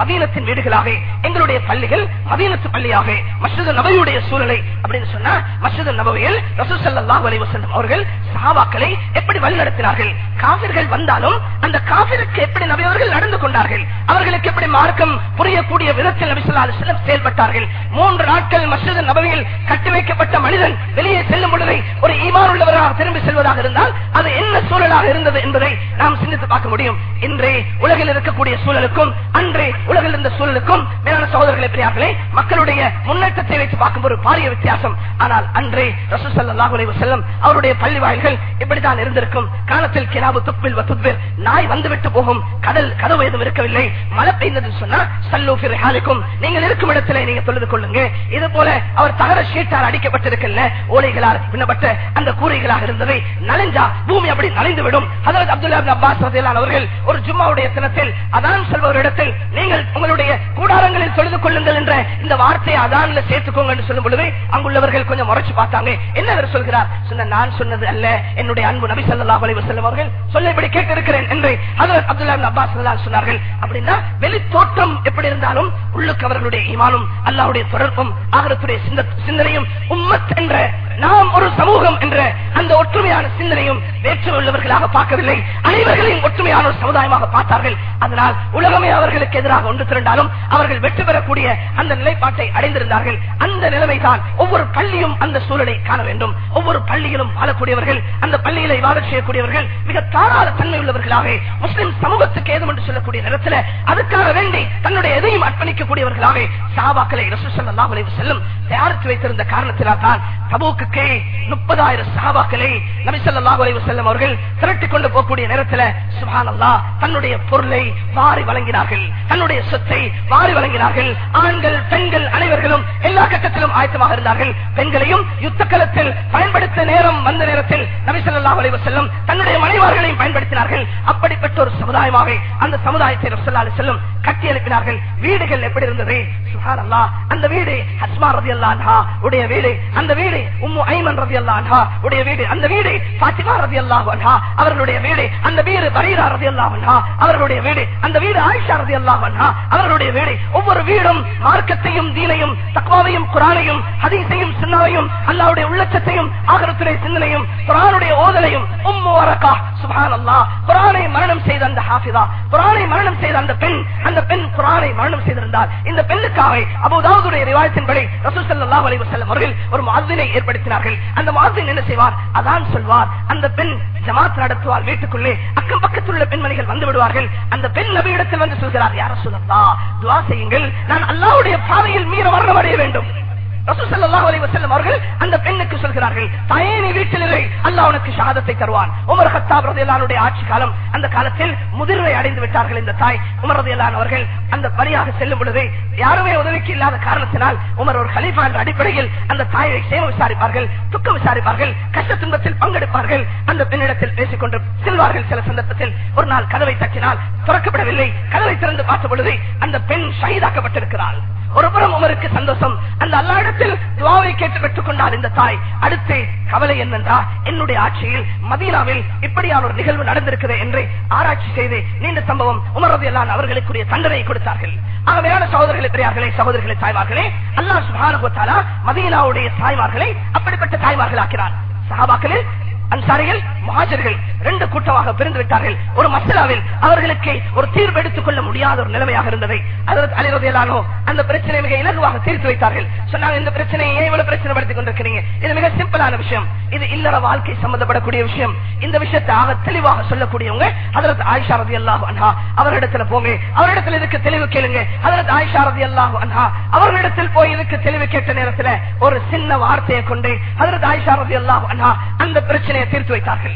மதீனத்தின் வீடுகளாக எங்களுடைய பள்ளிகள் மதீனத்து பள்ளியாக மஸ்ஜித் நபவியுடைய சூழலை அப்படின்னு சொன்னா மஸ்ஜித் நபவியில் ரசூல் ஸல்லல்லாஹு அலைஹி வஸல்லம் அவர்கள் சஹாபாக்களை எப்படி வழிநடத்தினார்கள் காபிர்கள் வந்தாலும் அந்த காபிருக்கு எப்படி நபி அவர்கள் நடந்து கொண்டார்கள் அவர்களுக்கு எப்படி மார்க்கம் புரியக்கூடிய விதத்தில் நபி ஸல்லல்லாஹு அலைஹி வஸல்லம் செயல்பட்டார்கள் மூன்று நாட்கள் மஸ்ஜித் நபவியில் கட்டி வைக்கப்பட்ட மனிதன் வெளியே செல்லும் பொழுது ஒரு ஈமான் உள்ளவராக திரும்பி செல்வதாக இருந்தால் அது என்ன சூழலாக இருந்தது என்பதை நாம் சிந்தித்து பார்க்க முடியும் இன்றே உலகில் இருக்கக்கூடிய சூழலுக்கும் அன்றே உலகில் இருந்த சூழலுக்கும் மேலான சகோதரர்களை பெரியார்களே மக்களுடைய முன்னேற்றத்தை வைத்து பார்க்கும் ஒரு பாரிய வித்தியாசம் ஆனால் அன்றே ரசூல் ஸல்லல்லாஹு அலைஹி வஸல்லம் அவருடைய பள்ளி வாயில்கள் இப்படித்தான் இருந்திருக்கும் காலத்தில் கிராபு துப்பில் வத்துப்பில் நாய் வந்துவிட்டு போகும் கடல் கதவு எதுவும் இருக்கவில்லை மழை பெய்ந்தது சொன்னா சல்லு ஃபிர் ஹாலிக்கும் நீங்கள் இருக்கும் இடத்திலே நீங்க தொழுது கொள்ளுங்க இது போல அவர் தகர ஷீட்டால் அடிக்கப்பட்டிருக்கல ஓலைகளால் பின்னப்பட்ட அந்த கூரைகளாக இருந்ததை நனைஞ்சா பூமி அப்படி நனைந்து விடும் ஹதரத் அப்துல்லா இப்னு அப்பாஸ் ரலியல்லாஹு அவர்கள் ஒரு ஜும்மாவுடைய தினத்தில் அதான் சொல்பவரிடத்தில் நீங்கள் உங்களுடைய கூடாரங்களில் தொழுது கொள்ளுங்கள் என்ற இந்த வார்த்தையை அதான்ல சேர்த்துக்கோங்க என்று சொல்லும் பொழுது அங்குள்ளவர்கள் கொஞ்சம் முறைச்சு பார்த்தாங்க என்ன அவர் சொல்கிறார் சொன்ன நான் சொன்னது அல்ல என்னுடைய அன்பு நபி ஸல்லல்லாஹு அலைஹி வஸல்லம் அவர்கள் சொல்ல இப்படி கேட்டிருக்கிறேன் என்று ஹதரத் அப்துல்லா இப்னு அப்பாஸ் ரலியல்லாஹு சொன்னார்கள் அப்படின்னா வெளி தோற்றம் எப்படி இருந்தாலும் உள்ளுக்கு அவர்களுடைய ஈமானும் அல்லாஹ்வுடைய தொடர்பும் ஆகரத்துடைய சிந்தனையும் உம்மத் என்ற நாம் ஒரு சமூகம் என்ற அந்த ஒற்றுமையான சிந்தனையும் வேற்றுமை உள்ளவர்களாக பார்க்கவில்லை அனைவர்களையும் ஒற்றுமையான ஒரு சமுதாயமாக பார்த்தார்கள் அதனால் உலகமே அவர்களுக்கு எதிராக ஒன்று திரண்டாலும் அவர்கள் வெற்றி பெறக்கூடிய அந்த நிலைப்பாட்டை அடைந்திருந்தார்கள் அந்த நிலைமைதான் ஒவ்வொரு பள்ளியும் அந்த சூழலை காண வேண்டும் ஒவ்வொரு பள்ளியிலும் வாழக்கூடியவர்கள் அந்த பள்ளியில வாழ செய்யக்கூடியவர்கள் மிக தாராள தன்மை உள்ளவர்களாக முஸ்லிம் சமூகத்துக்கு ஏதும் என்று சொல்லக்கூடிய நேரத்தில் அதுக்காக வேண்டி தன்னுடைய எதையும் அர்ப்பணிக்கக்கூடியவர்களாக சாபாக்களை ரசூசல்லாஹ் அலைஹி செல்லும் தயாரித்து வைத்திருந்த காரணத்தினால் தான் தபூக்கு முப்பதாயிரம் சஹாபாக்களை நபி ஸல்லல்லாஹு அலைஹி வஸல்லம் அவர்கள் திரட்டிக் கொண்டு போகக்கூடிய நேரத்தில் சுப்ஹானல்லாஹ் தன்னுடைய பொருளை வாரி வழங்கினார்கள் தன்னுடைய சொத்தை வாரி வழங்கினார்கள் ஆண்கள் பெண்கள் அனைவர்களும் எல்லா கட்டத்திலும் ஆயத்தமாக இருந்தார்கள் பெண்களையும் யுத்த களத்தில் பயன்படுத்த நேரம் வந்த நேரத்தில் நபி ஸல்லல்லாஹு அலைஹி வஸல்லம் தன்னுடைய மனைவார்களையும் பயன்படுத்தினார்கள் அப்படிப்பட்ட ஒரு சமுதாயமாக அந்த சமுதாயத்தை ரசூலுல்லாஹி அலைஹி வஸல்லம் கட்டி எழுப்பினார்கள் வீடுகள் எப்படி இருந்தது சுப்ஹானல்லாஹ் அந்த வீடு ஹஸ்மா ரலியல்லாஹு அன்ஹா உடைய வீடு அந்த வீடு உம்மு ஐமன் ரலியல்லாஹு அன்ஹா உடைய வீடு அந்த வீடு ஃபாத்திமா ரலியல்லாஹு அன்ஹா அவர்களுடைய வீடு அந்த வீடு பரீரா ரலியல்லாஹு அன்ஹா அவர்களுடைய வீடு அந்த வீடு ஆயிஷா ரலியல்லாஹு அன்ஹா அவர்களுடைய வீடு ஒவ்வொரு வீடும் மார்க்கத்தையும் தீனையும் தக்வாவையும் குரானையும் ஹதீஸையும் சுன்னாவையும் அல்லாஹ்வுடைய உள்ளச்சத்தையும் ஆகரத்துடைய சிந்தனையும் குரானுடைய ஓதலையும் உம்மு வரகா சுப்ஹானல்லாஹ் குரானை மரணம் செய்த அந்த ஹாஃபிதா குரானை மரணம் செய்த அந்த பெண் அந்த பெண் குரானை மரணம் செய்திருந்தார் இந்த பெண்ணுக்காக அபுதாவுடைய ரிவாயத்தின்படி ரசூல் ஸல்லல்லாஹு அலைஹி வஸல்லம் அவர்கள் ஒரு முஅத்தினை ஏற்படுத்தினார்கள் அந்த முஅத்தின் என்ன செய்வார் அதான் சொல்வார் அந்த பெண் ஜமாத் நடத்துவார் வீட்டுக்குள்ளே அக்கம் பக்கத்தில் உள்ள பெண்மணிகள் வந்து விடுவார்கள் அந்த பெண் நபியிடத்தில் வந்து சொல்கிறார் யார சொல்லலாம் துவா செய்யுங்கள் நான் அல்லாஹ்வுடைய பாதையில் மீற மரணம் அடைய வேண்டும் ரசூல் ஸல்லல்லாஹு அலைஹி வஸல்லம் அவர்கள் அந்த பெண்ணுக்கு சொல்கிறார்கள் தாயே நீ வீட்டில் இரு அல்லாஹ் உனக்கு ஷஹாதத்தை தருவான் உமர் கத்தாப் ரலியல்லாஹு அன்ஹுடைய ஆட்சி காலம் அந்த காலத்தில் முதிர்வை அடைந்து விட்டார்கள் இந்த தாய் உமர் ரலியல்லாஹு அவர்கள் அந்த வழியாக செல்லும் பொழுது யாருமே உதவிக்கு இல்லாத காரணத்தினால் உமர் ஒரு கலீஃபா என்ற அடிப்படையில் அந்த தாயை சேம விசாரிப்பார்கள் துக்கம் விசாரிப்பார்கள் கஷ்ட துன்பத்தில் பங்கெடுப்பார்கள் அந்த பெண்ணிடத்தில் பேசிக் கொண்டு செல்வார்கள் சில சந்தர்ப்பத்தில் ஒரு நாள் கதவை தட்டினால் திறக்கப்படவில்லை கதவை திறந்து பார்த்த பொழுது அந்த பெண் ஷஹீதாக்கப்பட்டிருக்கிறாள் ஒரு புறம் உமருக்கு சந்தோஷம் அந்த அல்லாடத்தில் துவாவை கேட்டு பெற்றுக் கொண்டார் இந்த தாய் அடுத்து கவலை என்னென்றா என்னுடைய ஆட்சியில் மதீனாவில் இப்படியான ஒரு நிகழ்வு நடந்திருக்கிறது என்று ஆராய்ச்சி செய்து நீண்ட சம்பவம் உமரது எல்லாம் அவர்களுக்குரிய தண்டனை கொடுத்தார்கள் ஆகவேயான சகோதரர்களை பெரியார்களே சகோதரர்களை தாய்மார்களே அல்லாஹ் சுபானுபத்தாலா மதீனாவுடைய தாய்மார்களை அப்படிப்பட்ட தாய்மார்கள் ஆக்கிறார் சஹாபாக்களில் அன்சாரிகள் மகாஜர்கள் ரெண்டு கூட்டமாக பிரிந்து விட்டார்கள் ஒரு மசலாவில் அவர்களுக்கு ஒரு தீர்வு எடுத்துக் கொள்ள முடியாத ஒரு நிலைமையாக இருந்ததை அதற்கு அலிரதையிலானோ அந்த பிரச்சனையை மிக இலகுவாக தீர்த்து வைத்தார்கள் சொன்னாங்க இந்த பிரச்சனையை ஏன் இவ்வளவு பிரச்சனை படுத்திக் கொண்டிருக்கிறீங்க இது மிக சிம்பிளான விஷயம் இது இல்லற வாழ்க்கை சம்பந்தப்படக்கூடிய விஷயம் இந்த விஷயத்தை ஆக தெளிவாக சொல்லக்கூடியவங்க அதற்கு ஆயிஷா ரதி அல்லாஹு அன்ஹா அவரிடத்துல போங்க அவரிடத்தில் இதுக்கு தெளிவு கேளுங்க அதற்கு ஆயிஷா ரதி அல்லாஹு அன்ஹா அவர்களிடத்தில் போய் இதுக்கு தெளிவு கேட்ட நேரத்துல ஒரு சின்ன வார்த்தையை கொண்டு அதற்கு ஆயிஷா ரதி அல்லாஹு அன்ஹா அந்த பிரச்சனையை தீர்த்து வைத்தார்கள்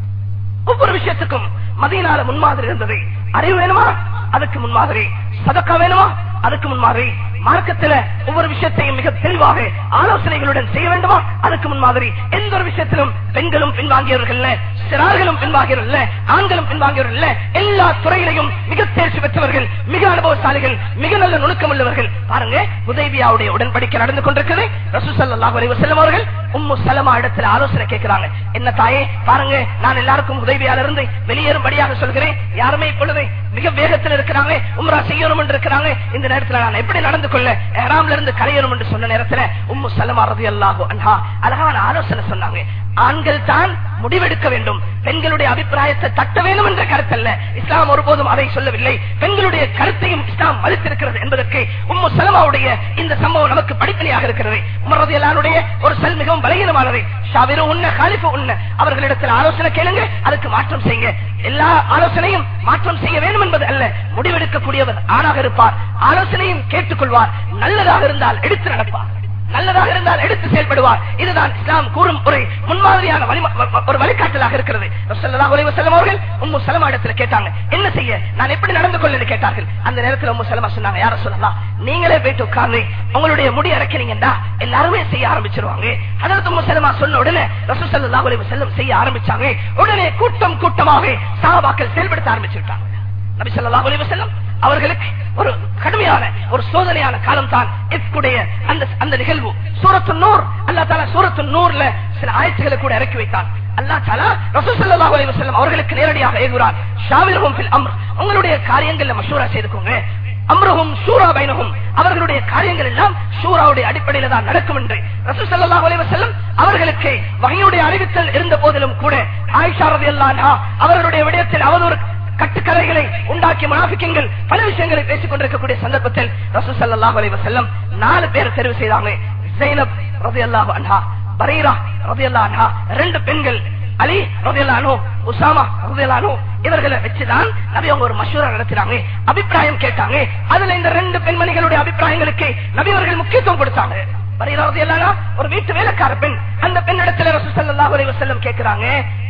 ஒவ்வொரு விஷயத்துக்கும் மதியனால முன்மாதிரி இருந்தது அறிவு வேணுமா அதுக்கு முன்மாதிரி சதக்கா வேணுமா அதுக்கு முன்மாதிரி மார்க்கத்துல ஒவ்வொரு விஷயத்தையும் மிக தெளிவாக ஆலோசனைகளுடன் செய்ய வேண்டுமா அதுக்கு முன் மாதிரி எந்த ஒரு விஷயத்திலும் பெண்களும் பின்வாங்கியவர்கள் இல்ல சிறார்களும் பின்வாங்கியவர்கள் இல்ல ஆண்களும் பின்வாங்கியவர்கள் இல்ல எல்லா துறையிலையும் மிக தேர்ச்சி பெற்றவர்கள் மிக அனுபவசாலிகள் மிக நல்ல நுணுக்கம் உள்ளவர்கள் பாருங்க உதவியாவுடைய உடன்படிக்கை நடந்து கொண்டிருக்கிறது ரசூசல்லாஹு அலைஹி வஸல்லம் அவர்கள் உம்மு சலமா இடத்துல ஆலோசனை கேட்கிறாங்க என்ன தாயே பாருங்க நான் எல்லாருக்கும் உதவியால இருந்து வெளியேறும்படியாக சொல்கிறேன் யாருமே இப்பொழுது மிக வேகத்தில் இருக்கிறாங்க உம்ரா செய்யணும் என்று இருக்கிறாங்க இந்த நேரத்துல நான் எப்படி நடந்து கொள்ள எஹ்ராம்ல இருந்து கரையணும் என்று சொன்ன நேரத்துல உம்மு சலமா ரலியல்லாஹு அன்ஹா அழகான ஆலோசனை சொன்னாங்க ஆண்கள் தான் முடிவெடுக்க வேண்டும் பெண்களுடைய அபிப்பிராயத்தை தட்ட வேண்டும் என்ற கருத்தல்ல இஸ்லாம் ஒருபோதும் அதை சொல்லவில்லை பெண்களுடைய கருத்தையும் இஸ்லாம் மதித்திருக்கிறது என்பதற்கு உம்மு சலமாவுடைய இந்த சம்பவம் நமக்கு படிப்படியாக இருக்கிறது உமரதியலானுடைய ஒரு செல் மிகவும் பலகீனமானது ஷாவிரு உன்ன காலிஃபு உன்ன அவர்களிடத்தில் ஆலோசனை கேளுங்க அதுக்கு மாற்றம் செய்யுங்க எல்லா ஆலோசனையும் மாற்றம் செய்ய வேண்டும் என்பது அல்ல முடிவெடுக்கக்கூடியவர் ஆணாக இருப்பார் ஆலோசனையும் கேட்டுக்கொள்வார் நல்லதாக இருந்தால் எடுத்து நடப்பார் நல்லதாக இருந்தால் எடுத்து செயல்படுவார் இதுதான் இஸ்லாம் கூறும் ஒரு முன்மாதிரியான வழிம- வ- ஒரு வழிகாட்டலாக இருக்கிறது ஸல்லல்லாஹு அலைஹி வஸல்லம் அவர்கள் உம்மு சலமா இடத்துல கேட்டாங்க என்ன செய்ய நான் எப்படி நடந்து கொள்ள கேட்டார்கள் அந்த நேரத்தில் உம்மு சலமா சொன்னாங்க யார சொல்லலாம் நீங்களே போயிட்டு உட்கார்ந்து உங்களுடைய முடி அரைக்கிறீங்கடா எல்லாருமே செய்ய ஆரம்பிச்சிருவாங்க அதற்கு உம்மு சலமா சொன்ன உடனே ரசூல் ஸல்லல்லாஹு அலைஹி வஸல்லம் செய்ய ஆரம்பிச்சாங்க உடனே கூட்டம் கூட்டமாக சஹாபாக்கள் செயல்படுத்த ஆரம்பிச்சுட்டாங்க நபி ஸல்லல்லாஹு அலைஹி வஸல்லம் அவர்களுக்கு ஒரு கடுமையான ஒரு சோதனையான காலம் தான் இஸ்குடைய அந்த அந்த நிகழ்வு சூரத்து நூர் அல்லா தாலா சூரத்து நூர்ல சில ஆயத்துகளை கூட இறக்கி வைத்தான் அல்லா தாலா ரசூல் ஸல்லல்லாஹு அலைஹி வஸல்லம் அவர்களுக்கு நேரடியாக ஏகுறார் ஷாவிரஹும் ஃபில் அம்ர் உங்களுடைய காரியங்கள்ல மஷூரா செய்துக்கோங்க அம்ரஹும் சூரா பைனஹும் அவர்களுடைய காரியங்கள் எல்லாம் சூராவுடைய அடிப்படையில தான் நடக்கும் என்று ரசூல் ஸல்லல்லாஹு அலைஹி வஸல்லம் அவர்களுக்கு வகையுடைய அறிவித்தல் இருந்த போதிலும் கூட ஆயிஷா ரலியல்லாஹு அன்ஹா அவர்களுடைய விடயத்தில் அவதூறு கட்டுக்கதைகளை உண்டாக்கிய முனாபிக்கங்கள் பல விஷயங்களை பேசிக் கொண்டிருக்கக்கூடிய சந்தர்ப்பத்தில் ரசூல் ஸல்லல்லாஹு அலைஹி வஸல்லம் நாலு பேர் தெரிவு செய்தாங்க ஜைனப் ரலியல்லாஹு அன்ஹா பரீரா ரலியல்லாஹு அன்ஹா ரெண்டு பெண்கள் அலி ரலியல்லாஹு அன்ஹு உசாமா ரலியல்லாஹு அன்ஹு இவர்களை வச்சுதான் நபி அவங்க ஒரு மஷூரா நடத்தினாங்க அபிப்பிராயம் கேட்டாங்க அதுல இந்த ரெண்டு பெண்மணிகளுடைய அபிப்பிராயங்களுக்கு நபி அவர்கள் முக்கியத்துவம் கொடுத்தாங்க பரீரா ரலியல்லாஹு அன்ஹா ஒரு வீட்டு வேலைக்கார பெண் அந்த பெண்ணிடத்துல ரசூல் ஸல்லல்லாஹு அலைஹி வஸல்லம் கேக்குறாங்க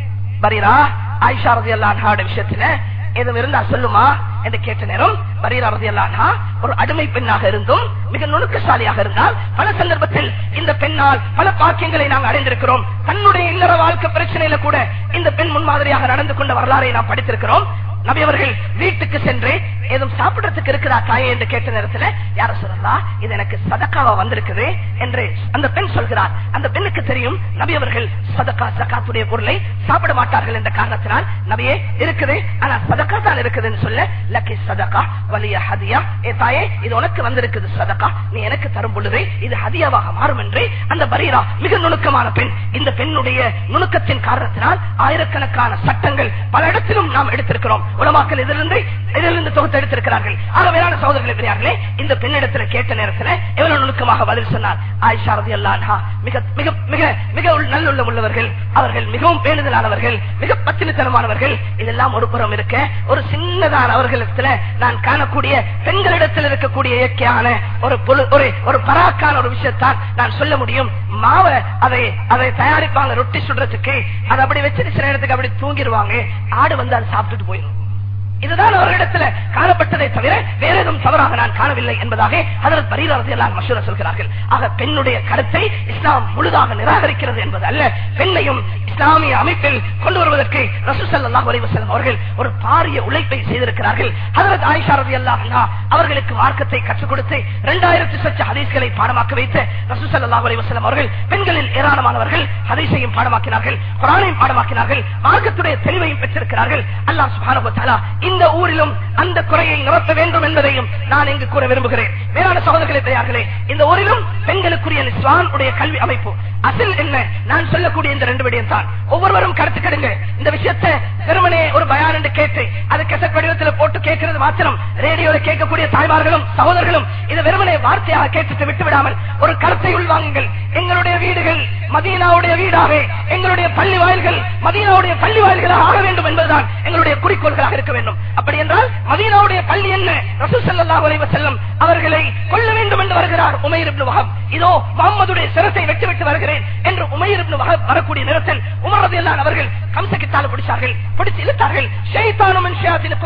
பரீரா ஆயிஷா ரலியல்லாஹு அன்ஹாவோட விஷயத்துல எதுவும் இருந்தா சொல்லுமா என்று கேட்ட நேரம் பரீரா ரலியல்லாஹு ஒரு அடிமை பெண்ணாக இருந்தும் மிக நுணுக்கசாலியாக இருந்தால் பல சந்தர்ப்பத்தில் இந்த பெண்ணால் பல பாக்கியங்களை நாங்கள் அடைந்திருக்கிறோம் தன்னுடைய இல்லற வாழ்க்கை பிரச்சனையில கூட இந்த பெண் முன்மாதிரியாக நடந்து கொண்ட வரலாறை நாம் படித்திருக்கிறோம் நபி அவர்கள் வீட்டுக்கு சென்று ஏதும் சாப்பிடறதுக்கு இருக்கிறா தாயே என்று கேட்ட நேரத்துல யார சொல்லலாம் இது எனக்கு சதக்காவா வந்திருக்குது என்று அந்த பெண் சொல்கிறார் அந்த பெண்ணுக்கு தெரியும் நபி அவர்கள் சதக்கா ஜக்காத்துடைய பொருளை சாப்பிட மாட்டார்கள் என்ற காரணத்தினால் நபியே இருக்குது ஆனா சதக்கா தான் இருக்குதுன்னு சொல்ல லக்கி சதக்கா வலிய ஹதியா ஏ தாயே இது உனக்கு வந்திருக்குது சதக்கா நீ எனக்கு தரும் பொழுது இது ஹதியாவாக மாறும் என்று அந்த பரீரா மிக நுணுக்கமான பெண் இந்த பெண்ணுடைய நுணுக்கத்தின் காரணத்தினால் ஆயிரக்கணக்கான சட்டங்கள் பல இடத்திலும் நாம் எடுத்திருக்கிறோம் உலமாக்கள் இதிலிருந்து இதிலிருந்து தொகுத்து எடுத்திருக்கிறார்கள் ஆக வேளாண் சகோதரர்களை பெரியார்களே இந்த பெண்ணிடத்துல கேட்ட நேரத்துல எவ்வளவு நுணுக்கமாக பதில் சொன்னார் ஆயிஷா ரதி அல்லாஹா மிக மிக மிக மிக உள்- நல்லுள்ளம் உள்ளவர்கள் அவர்கள் மிகவும் பேணுதலானவர்கள் மிக பத்தினித்தனமானவர்கள் இதெல்லாம் ஒரு புறம் இருக்க ஒரு சின்னதான அவர்களிடத்துல நான் காணக்கூடிய பெண்களிடத்தில் இருக்கக்கூடிய இயற்கையான ஒரு பொழு- ஒரு ஒரு பராக்கான ஒரு விஷயத்தான் நான் சொல்ல முடியும் மாவை அதை அதை தயாரிப்பாங்க ரொட்டி சுடுறதுக்கு அதை அப்படி வச்சுட்டு சில நேரத்துக்கு அப்படி தூங்கிடுவாங்க ஆடு வந்து அதை சாப்பிட்டுட்டு போயிடும் இதுதான் அவர்களிடத்துல காணப்பட்டதை தவிர வேற எதுவும் தவறாக நான் காணவில்லை என்பதாக அதற்கு பரீரத்தை எல்லாம் மசூர சொல்கிறார்கள் ஆக பெண்ணுடைய கருத்தை இஸ்லாம் முழுதாக நிராகரிக்கிறது என்பது அல்ல பெண்ணையும் இஸ்லாமிய அமைப்பில் கொண்டு வருவதற்கு ரசூசல்லாஹ் அலைவசல்லம் அவர்கள் ஒரு பாரிய உழைப்பை செய்திருக்கிறார்கள் அதற்கு ஆயிஷா ரதி அல்லாஹ் அவர்களுக்கு மார்க்கத்தை கற்றுக் கொடுத்து இரண்டாயிரத்தி சச்ச ஹதீஸ்களை பாடமாக்க வைத்து ரசூசல்லாஹ் அலைவசல்லம் அவர்கள் பெண்களில் ஏராளமானவர்கள் ஹதீஸையும் பாடமாக்கினார்கள் குரானையும் பாடமாக்கினார்கள் மார்க்கத்துடைய தெளிவையும் பெற்றிருக்கிறார்கள் அல்லாஹ் சுப்ஹானஹு வ தஆலா இந்த ஊரிலும் அந்த குறையை நிரப்ப வேண்டும் என்பதையும் நான் இங்கு கூற விரும்புகிறேன் வேளாண் சகோதரர்களே பெரியார்களே இந்த ஊரிலும் பெண்களுக்குரிய இஸ்லாம் உடைய கல்வி அமைப்பு அசில் என்ன நான் சொல்லக்கூடிய இந்த ரெண்டு விடயம் தான் ஒவ்வொருவரும் கருத்து கடுங்க இந்த விஷயத்தை வெறுமனே ஒரு பயான் என்று கேட்டு அது கெசட் வடிவத்தில் போட்டு கேட்கிறது மாத்திரம் ரேடியோல கேட்கக்கூடிய தாய்மார்களும் சகோதரர்களும் இதை வெறுமனே வார்த்தையாக கேட்டுட்டு விட்டு விடாமல் ஒரு கருத்தை உள்வாங்குங்கள் எங்களுடைய வீடுகள் மதீனாவுடைய வீடாக எங்களுடைய பள்ளி வாயில்கள் மதீனாவுடைய பள்ளி வாயில்களாக ஆக வேண்டும் என்பதுதான் எங்களுடைய குறிக்கோள்களாக இருக்க வேண்டும் அப்படி என்றால் மதீனாவுடைய பள்ளி என்ன ரசூல் ஸல்லல்லாஹு அலைஹி வஸல்லம் அவர்களை கொல்ல வேண்டும் என்று வருகிறார் உமைர் இப்னு வஹப் இதோ முகம்மதுடைய சிரத்தை வெட்டி விட்டு வருகிறேன் என்று உமைர் இப்னு வஹப் வரக்கூடிய நேரத்தில் உமர் ரலியல்லாஹு அவர்கள் கம்சக்கித்தால பிடிச்சார்கள் பிடிச்சு இழுத்தார்கள் ஷைத்தானும் மின் ஷயாத்தின் குறைஷ்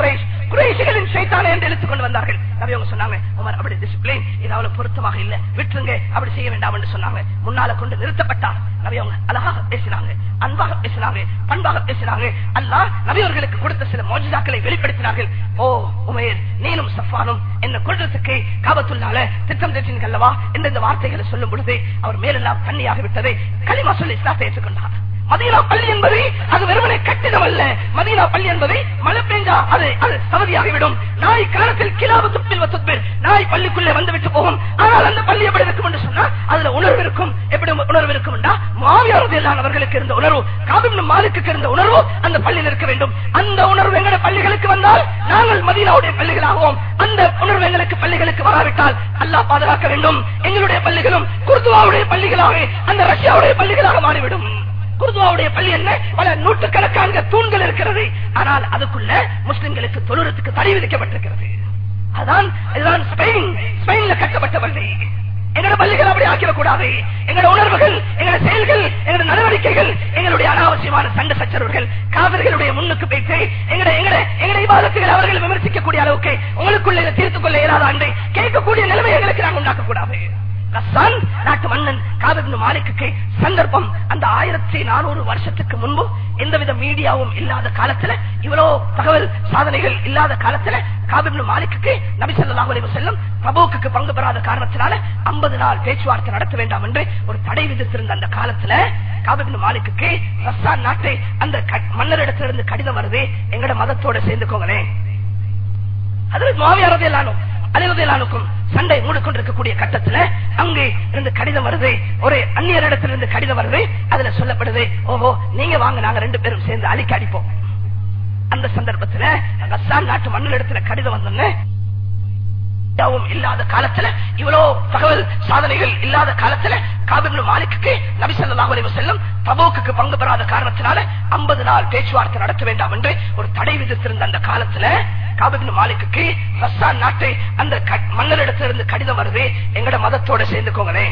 குறைசிகளின் சைத்தானே என்று இழுத்துக் கொண்டு வந்தார்கள் நபி அவங்க சொன்னாங்க உமர் அப்படி டிசிப்ளின் இது அவ்வளவு பொருத்தமாக இல்ல விட்டுருங்க அப்படி செய்ய வேண்டாம் என்று சொன்னாங்க முன்னால கொண்டு நிறுத்தப்பட்டார் நபி அவங்க அழகாக பேசினாங்க அன்பாக பேசினாங்க பண்பாக பேசினாங்க அல்லாஹ் நபி அவர்களுக்கு கொடுத்த சில மோஜிதாக்களை வெளிப்படுத்தினார்கள் ஓ உமேர் நீனும் சஃபானும் என்ன கொள்றதுக்கு காபத்துள்ளால திட்டம் தீட்டினீங்க அல்லவா என்ற இந்த வார்த்தைகளை சொல்லும் பொழுது அவர் மேலெல்லாம் தண்ணியாக விட்டது களிமா சொல்லி இஸ்லாத்தை ஏற்றுக்கொண்டார் மதீனா பள்ளி என்பது அது வெறுமனை கட்டிடம் அல்ல மதீனா பள்ளி என்பது மழை பெஞ்சா அது அது சவதியாகிவிடும் நாய் காலத்தில் கிலாபு துப்பில் வத்துப்பில் நாய் பள்ளிக்குள்ளே வந்து விட்டு போகும் ஆனால் அந்த பள்ளி எப்படி இருக்கும் என்று சொன்னா அதுல உணர்வு இருக்கும் எப்படி உணர்வு இருக்கும் என்றா மாவியாரதில்லான் அவர்களுக்கு இருந்த உணர்வு காபிம் மாலுக்கு இருந்த உணர்வு அந்த பள்ளியில் இருக்க வேண்டும் அந்த உணர்வு எங்களுடைய பள்ளிகளுக்கு வந்தால் நாங்கள் மதீனாவுடைய பள்ளிகளாகவும் அந்த உணர்வு எங்களுக்கு பள்ளிகளுக்கு வராவிட்டால் அல்லாஹ் பாதுகாக்க வேண்டும் எங்களுடைய பள்ளிகளும் குர்துவாவுடைய பள்ளிகளாக அந்த ரஷ்யாவுடைய பள்ளிகளாக மாறிவிடும் குர்துவாவுடைய பள்ளி என்ன பல நூற்றுக்கணக்கான தூண்கள் இருக்கிறது ஆனால் அதுக்குள்ள முஸ்லிம்களுக்கு தொழுறதுக்கு தடை விதிக்கப்பட்டிருக்கிறது அதான் இதுதான் ஸ்பெயின் ஸ்பெயின்ல கட்டப்பட்ட பள்ளி எங்களோட பள்ளிகள் அப்படி ஆக்கிடக்கூடாது எங்களோட உணர்வுகள் எங்களோட செயல்கள் எங்களோட நடவடிக்கைகள் எங்களுடைய அனாவசியமான சண்ட சச்சரவுகள் காதல்களுடைய முன்னுக்கு போயிட்டு எங்கட எங்கட எங்கட விவாதத்துகள் அவர்கள் விமர்சிக்கக்கூடிய அளவுக்கு உங்களுக்குள்ள இதை தீர்த்துக் கொள்ள இயலாத அண்டை கேட்கக்கூடிய நிலைமை எங்களுக்கு நாங்கள் உண்டாக்கக்கூடாது ரஸ்ஸான் நாட்டு மன்னன் காபிபின் மாலிக்கு சந்தர்ப்பம் அந்த ஆயிரத்தி நானூறு வருஷத்துக்கு முன்பு எந்தவித மீடியாவும் இல்லாத காலத்துல இவ்வளவு தகவல் சாதனைகள் இல்லாத காலத்துல காபிபின் மாலிக்கு நபி ஸல்லல்லாஹு அலைஹி வஸல்லம் தபூக்குக்கு பங்கு பெறாத காரணத்தினால 50 நாள் பேச்சுவார்த்தை நடத்த வேண்டாம் என்று ஒரு தடை விதித்திருந்த அந்த காலத்துல காபிபின் மாலிக்கு ரஸ்ஸான் நாட்டை அந்த க- மன்னரிடத்திலிருந்து கடிதம் வருது எங்கட மதத்தோட சேர்ந்துக்கோங்களேன் அதில் மாவியாரதே எல்லாரும் அலைவதையிலானுக்கும் சண்டை மூடிக்கொண்டிருக்கக்கூடிய கட்டத்துல அங்கே இருந்து கடிதம் வருது ஒரு அந்நியரிடத்திலிருந்து கடிதம் வருது அதுல சொல்லப்படுது ஓஹோ நீங்க வாங்க நாங்க ரெண்டு பேரும் சேர்ந்து அழிக்க அடிப்போம் அந்த சந்தர்ப்பத்துல ரஸ்ஸான் நாட்டு மண்ணிடத்துல கடிதம் வந்தோன்னு யாவும் இல்லாத காலத்துல இவ்வளவு தகவல் சாதனைகள் இல்லாத காலத்துல காபிபு மாலிக்கு நபி ஸல்லல்லாஹு அலைஹி வஸல்லம் தபூக்குக்கு பங்கு பெறாத காரணத்தினால 50 நாள் பேச்சுவார்த்தை நடத்த வேண்டாம் என்று ஒரு தடை விதித்திருந்த அந்த காலத்துல காபிபு மாலிக்கு ரஸ்ஸான் நாட்டை அந்த க- மன்னரிடத்திலிருந்து கடிதம் வருது எங்கட மதத்தோட சேர்ந்துக்கோங்களேன்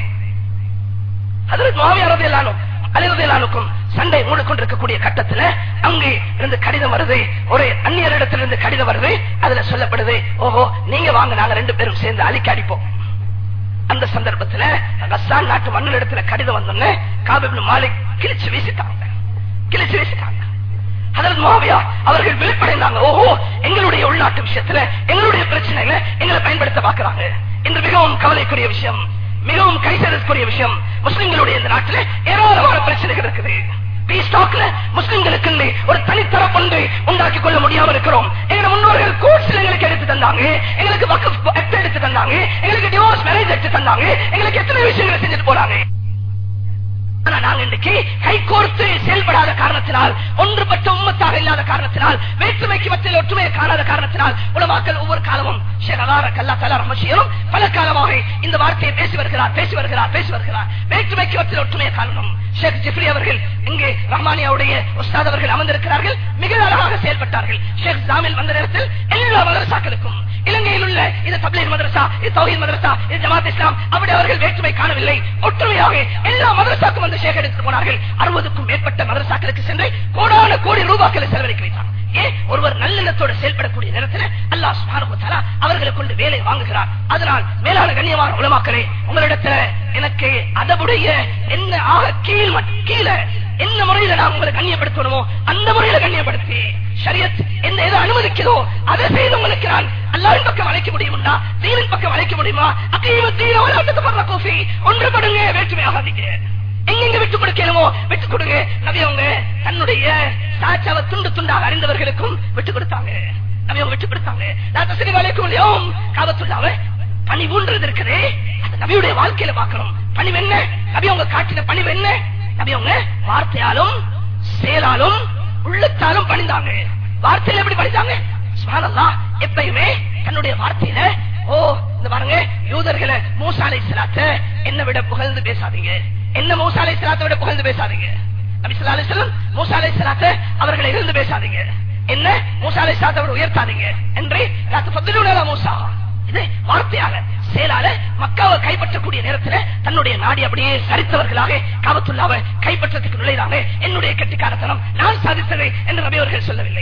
அதில் மாவியாரது எல்லாரும் அலைவதையிலானுக்கும் சண்டை மூடிக்கொண்டிருக்கக்கூடிய கட்டத்துல அங்கே இருந்து கடிதம் வருது ஒரு அந்நியரிடத்திலிருந்து கடிதம் வருது அதுல சொல்லப்படுது ஓஹோ நீங்க வாங்க நாங்க ரெண்டு பேரும் சேர்ந்து அழிக்க அடிப்போம் அந்த சந்தர்ப்பத்துல ரஸ்ஸான் நாட்டு மண்ணிடத்துல கடிதம் வந்தோன்னு காபிபின் மாலிக் கிழிச்சு வீசிட்டாங்க கிழிச்சு வீசிட்டாங்க அதற்கு மாவியா அவர்கள் வெளிப்படைந்தாங்க ஓஹோ எங்களுடைய உள்நாட்டு விஷயத்துல எங்களுடைய பிரச்சனைகளை எங்களை பயன்படுத்த பாக்குறாங்க இன்று மிகவும் கவலைக்குரிய விஷயம் மிகவும் கைசேதற்குரிய விஷயம் முஸ்லிம்களுடைய இந்த நாட்டில் ஏராளமான பிரச்சனைகள் இருக்குது பீஸ்டாக்ல முஸ்லிம்களுக்கு ஒரு தனித்தரப்பு ஒன்றை உண்டாக்கி கொள்ள முடியாம இருக்கிறோம் எங்க முன்னோர்கள் கோர்ட்ஸ்ல எங்களுக்கு எடுத்து தந்தாங்க எங்களுக்கு வக்ஃப் act எடுத்து தந்தாங்க எங்களுக்கு டிவோர்ஸ் மேரேஜ் எடுத்து தந்தாங்க எங்களுக்கு எத்தனை விஷயங்களை செஞ்சுட்டு போறாங்க ஆனா நாங்க இன்னைக்கு கை கோர்த்து செயல்படாத காரணத்தினால் ஒன்றுபட்ட உம்மத்தாக இல்லாத காரணத்தினால் வேற்றுமைக்கு மத்தியில் ஒற்றுமையை காணாத காரணத்தினால் உலமாக்கள் ஒவ்வொரு காலமும் ஷேகலார கல்லா தலா ரமசியரும் பல காலமாக இந்த வார்த்தையை பேசி வருகிறார் பேசி வருகிறார் பேசி வருகிறார் வேற்றுமைக்கு மத்தியில் ஒற்றுமையை காணணும் ஷேக் ஜிப்ரி அவர்கள் இங்கே ரஹ்மானியாவுடைய உஸ்தாத் அவர்கள் அமர்ந்திருக்கிறார்கள் மிக அழகாக செயல்பட்டார்கள் ஷேக் ஜாமில் வந்த நேரத்தில் எல்லா மதரசாக்களுக்கும் இலங்கையில் உள்ள இது தப்லீக் மதரசா இது தௌஹீத் மதரசா இது ஜமாத் இஸ்லாம் அப்படி அவர்கள் வேற்றுமை காணவில்லை ஒற்றுமையாக எல்லா மதரசாக்கும் வந்து சேகரித்து போனார்கள் அறுபதுக்கும் மேற்பட்ட மதரசாக்களுக்கு சென்று கோடான கோடி ரூபாக்களை செலவழிக்க வைத்தார் ஏன் ஒருவர் நல்லெண்ணத்தோடு செயல்படக்கூடிய நேரத்தில் அல்லாஹ் சுப்ஹானஹு வ தஆலா அவர்களை கொண்டு வேலை வாங்குகிறார் அதனால் மேலான கண்ணியமான உலமாக்களே உங்களிடத்துல எனக்கு அதவுடைய என்ன ஆக கீழ் மட்- கீழே என்ன முறையில நான் உங்களை கண்ணியப்படுத்தணுமோ அந்த முறையில கண்ணியப்படுத்தி ஷரியத் என்ன எதை அனுமதிக்கிறதோ அதை செய்து உங்களுக்கு நான் அல்லாவின் பக்கம் அழைக்க முடியுமா தீனின் பக்கம் அழைக்க முடியுமா அக்கீம தீன வளாட்டத்து படுற கோஃபி ஒன்றுபடுங்க வேற்றுமை ஆகாதீங்க எங்கெங்க விட்டு கொடுக்கணுமோ விட்டு கொடுங்க நபி அவங்க தன்னுடைய சாட்சாவை துண்டு துண்டாக அறிந்தவர்களுக்கும் விட்டு கொடுத்தாங்க நபி அவங்க விட்டு கொடுத்தாங்க நான் தசரி வலைக்கும் யோம் காபத்துள்ளாவ பணி ஊன்றது இருக்குதே அது நபியுடைய வாழ்க்கையில பார்க்கணும் பணிவு என்ன நபி அவங்க காட்டின பணிவு என்ன நபி அவங்க வார்த்தையாலும் செயலாலும் உள்ளத்தாலும் பணிந்தாங்க வார்த்தையில எப்படி பணிந்தாங்க சுப்ஹானல்லாஹ் எப்பயுமே தன்னுடைய வார்த்தையில ஓ இந்த பாருங்க யூதர்களை மூசாலை சிலாத்த என்ன விட புகழ்ந்து பேசாதீங்க என்ன மூசாலை சிலாத்தை விட புகழ்ந்து பேசாதீங்க நபி ஸல்லல்லாஹு அலைஹி வஸல்லம் மூசா அலைஹிஸ் ஸலாத்தை அவர்களை இருந்து பேசாதீங்க என்ன மூசா அலைஹிஸ் ஸலாத்தை விட உயர்த்தாதீங்க என்று லா துஃபத்திலூன அலா மூசா இது வார்த்தையாக செயலால மக்காவை கைப்பற்றக்கூடிய நேரத்துல தன்னுடைய நாடி அப்படியே சரித்தவர்களாக காபத்துள்ளாவை கைப்பற்றத்துக்கு நுழைறாங்க என்னுடைய கெட்டிக்காரத்தனம் நான் சாதித்ததை என்று நபி அவர்கள் சொல்லவில்லை அது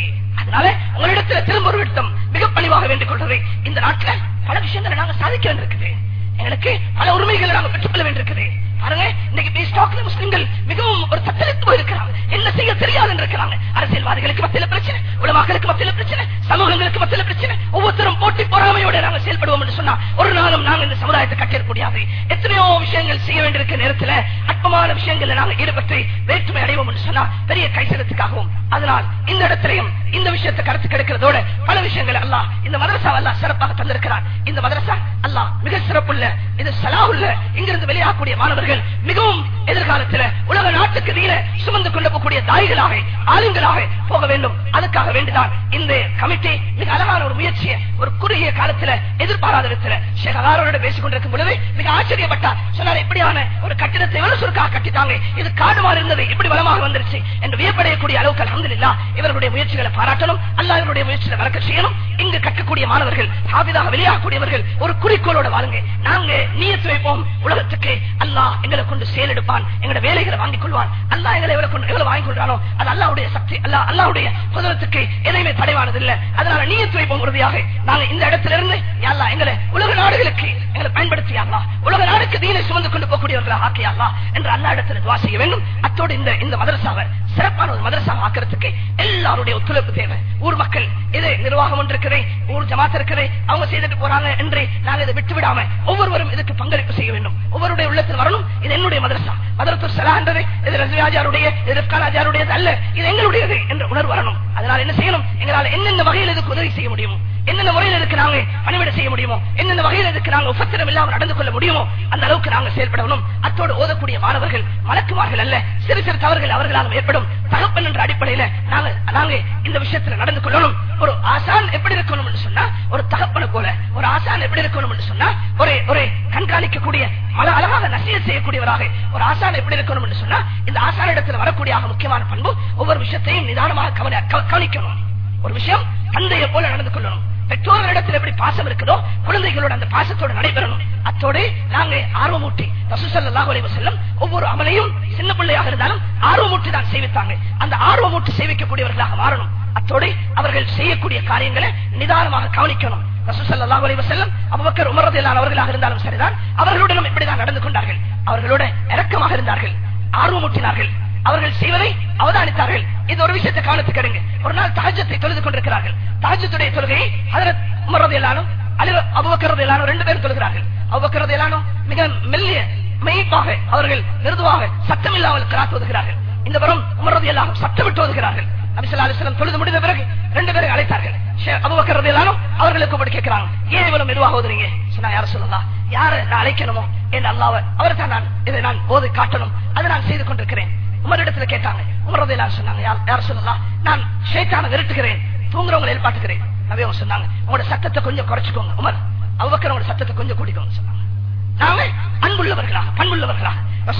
அதனால உங்களிடத்துல திரும்ப ஒரு விட்டம் மிக பணிவாக வேண்டிக் கொள்றது இந்த நாட்டுல பல விஷயங்களை நாங்க சாதிக்க வேண்டியிருக்குது எங்களுக்கு பல உரிமைகளை நாங்க பெற்றுக்கொள்ள வேண்டியிருக்குது பாருங்க இன்னைக்கு பேஸ்டாக்ல முஸ்லிம்கள் மிகவும் ஒரு தத்தளித்து போயிருக்கிறாங்க என்ன செய்ய தெரியாது இருக்கிறாங்க அரசியல்வாதிகளுக்கு மத்தியில பிரச்சனை உலமாக்களுக்கு மத்தியில பிரச்சனை சமூகங்களுக்கு மத்தியில பிரச்சனை ஒவ்வொருத்தரும் போட்டி பொறாமையோட நாங்க செயல்படுவோம் என்று சொன்னா ஒரு நாளும் நாங்க இந்த சமுதாயத்தை கட்டிட முடியாது எத்தனையோ விஷயங்கள் செய்ய வேண்டியிருக்க நேரத்துல அற்பமான விஷயங்கள்ல நாங்க ஈடுபட்டு வேற்றுமை அடைவோம் என்று சொன்னா பெரிய கைசலத்துக்காகவும் அதனால் இந்த இடத்திலையும் இந்த விஷயத்தை கருத்து கெடுக்கிறதோட பல விஷயங்கள் அல்லாஹ் இந்த மதரசா அல்லாஹ் சிறப்பாக தந்திருக்கிறார் இந்த மதரசா அல்லாஹ் மிக சிறப்புள்ள இது சலாவுள்ள இங்கிருந்து வெளியாகக்கூடிய மாணவர்கள் மிகவும் எதிர்காலத்தில் உலக நாட்டுக்கு வீர சுமந்து கொண்டு போகக்கூடிய தாய்களாக ஆளுங்களாக போக வேண்டும் அதுக்காக வேண்டிதான் இந்த கமிட்டி மிக அழகான ஒரு முயற்சியை ஒரு குறுகிய காலத்துல எதிர்பாராத விதத்துல ஷேகராரோட பேசிக் கொண்டிருக்கும் பொழுது மிக ஆச்சரியப்பட்டார் சொன்னார் எப்படியான ஒரு கட்டிடத்தை எவ்வளவு சுருக்காக கட்டிட்டாங்க இது காடுமாறு இருந்தது இப்படி வளமாக வந்துருச்சு என்று வியப்படையக்கூடிய அளவுக்கு அலமதுல்லா இவர்களுடைய முயற்சிகளை பாராட்டணும் அல்லா இவருடைய முயற்சிகளை வளர்க்க செய்யணும் இங்கு கற்கக்கூடிய மாணவர்கள் ஹாபிதாக வெளியாகக்கூடியவர்கள் ஒரு குறிக்கோளோட வாழுங்க நாங்க நீயத்து வைப்போம் உலகத்துக்கு அல்லாஹ் எங்களை கொண்டு செயலெடுப்பான் எங்களோட வேலைகளை வாங்கிக் கொள்வான் அல்லாஹ் எங்களை எவ்வளவு கொண்டு எவ்வளவு வாங்கிக் கொள்றானோ அது அல்லாவுடைய சக்தி அல்லாஹ் அல்லாவுடைய குதிரத்துக்கு எதையுமே தடைவானது இல்ல அதனால நீயத்து வைப்போம் உறுதியாக நாங்க இந்த இடத்துல இருந்து அல்லா எங்களை உலக நாடுகளுக்கு எங்களை பயன்படுத்தி அல்லா உலக நாடுக்கு தீனை சுமந்து கொண்டு போகக்கூடியவர்களா ஆக்கி அல்லா என்று அல்லா இடத்துல துவா செய்ய வேண்டும் அத்தோடு இந்த இந்த மதரசாவை சிறப்பான ஒரு மதரசா ஆக்கிறதுக்கு எல்லாருடைய ஒத்துழைப்பு தேவை ஊர் மக்கள் இது நிர்வாகம் ஒன்று இருக்குது ஊர் ஜமாத் இருக்குது அவங்க செய்துட்டு போறாங்க என்று நாங்க இதை விட்டு விடாம ஒவ்வொருவரும் இதுக்கு பங்களிப்பு செய்ய வேண்டும் ஒவ்வொருடைய உள்ளத்தில் வரணும் இது என்னுடைய மதரசா மதரத்து சலா என்றது இது ரஜியாஜாருடைய இது ரிப்கானாஜாருடையது அல்ல இது எங்களுடையது என்ற உணர்வு வரணும் அதனால என்ன செய்யணும் எங்களால் என்னென்ன வகையில் இதுக்கு உதவி செய்ய முடியுமோ என்னென்ன முறையில் இதுக்கு நாங்க பணிவிட செய்ய முடியுமோ என்னென்ன வகையில் இதுக்கு நாங்க உபத்திரம் இல்லாமல் நடந்து கொள்ள முடியுமோ அந்த அளவுக்கு நாங்க செயல்படணும் அத்தோடு ஓதக்கூடிய மாணவர்கள் மலக்குமார்கள் அல்ல சிறு சிறு தவறுகள் அவர்களால் ஏற்படும் தகப்பன் என்ற அடிப்படையில நாங்க நாங்க இந்த விஷயத்துல நடந்து கொள்ளணும் ஒரு ஆசான் எப்படி இருக்கணும் என்று சொன்னா ஒரு தகப்பனை போல ஒரு ஆசான் எப்படி இருக்கணும் என்று சொன்னா ஒரு ஒரு கண்காணிக்கக்கூடிய மல அழகாக நசிய செய்யக்கூடியவராக ஒரு ஆசான் எப்படி இருக்கணும் என்று சொன்னா இந்த ஆசான இடத்துல வரக்கூடிய ஆக முக்கியமான பண்பு ஒவ்வொரு விஷயத்தையும் நிதானமாக கவன கவனிக்கணும் ஒரு விஷயம் தந்தையை போல நடந்து கொள்ளணும் பெற்றோர்களிடத்தில் எப்படி பாசம் இருக்குதோ குழந்தைகளோட அந்த பாசத்தோடு நடைபெறணும் அத்தோடு நாங்க ஆர்வமூட்டி ரசூசல்லாஹு செல்லும் ஒவ்வொரு அமலையும் சின்ன பிள்ளையாக இருந்தாலும் ஆர்வமூட்டி தான் செய்வித்தாங்க அந்த ஆர்வமூட்டி சேவிக்கக்கூடியவர்களாக மாறணும் அத்தோடு அவர்கள் செய்யக்கூடிய காரியங்களை நிதானமாக கவனிக்கணும் ரசூசல்லாஹு அலைஹி வஸல்லம் அபூபக்கர் உமர் ரலியல்லாஹு அவர்களாக இருந்தாலும் சரிதான் அவர்களுடனும் இப்படிதான் நடந்து கொண்டார்கள் அவர்களோட இரக்கமாக இருந்தார்கள் ஆர்வமூட்டினார்கள் அவர்கள் செய்வதை அவதானித்தார்கள் இது ஒரு விஷயத்தை கவனத்துக்கு எடுங்க ஒரு நாள் தாஜத்தை தொழுது கொண்டிருக்கிறார்கள் தாஜத்துடைய தொழுகையை அதரத் உமர்றது எல்லாரும் அபுபக்கரது எல்லாரும் ரெண்டு பேரும் தொழுகிறார்கள் அபுபக்கரது எல்லாரும் மிக மெல்லிய மெய்ப்பாக அவர்கள் மிருதுவாக சத்தம் இல்லாமல் கிராத்து ஓதுகிறார்கள் இந்த புறம் உமர்றது எல்லாரும் சத்தமிட்டு ஓதுகிறார்கள் நபிசல்லா அலிஸ்லாம் தொழுது முடிந்த பிறகு ரெண்டு பேரை அழைத்தார்கள் அபுபக்கரது எல்லாரும் அவர்களுக்கு இப்படி கேட்கிறாங்க ஏன் இவ்வளவு மெதுவாக ஓதுறீங்க சொன்னா யார சொல்லலாம் யார நான் அழைக்கணுமோ என்று அல்லாவ அவர் தான் நான் இதை நான் ஓது காட்டணும் அதை நான் செய்து கொண்டிருக்கிறேன் உமரிடத்துல கேட்டாங்க உமரதை சொன்னாங்க யார சொல்லலாம் நான் ஷேட்டான விரட்டுகிறேன் தூங்குறவங்களை எழுப்பாட்டுகிறேன் நபி அவங்க சொன்னாங்க உங்களோட சத்தத்தை கொஞ்சம் குறைச்சுக்கோங்க உமர் அவ்வக்கர் உங்களோட சத்தத்தை கொஞ்சம் கூட்டிக்கோங்க சொன்னாங்க நாங்க அன்புள்ளவர்களாக பண்புள்ளவர்களாக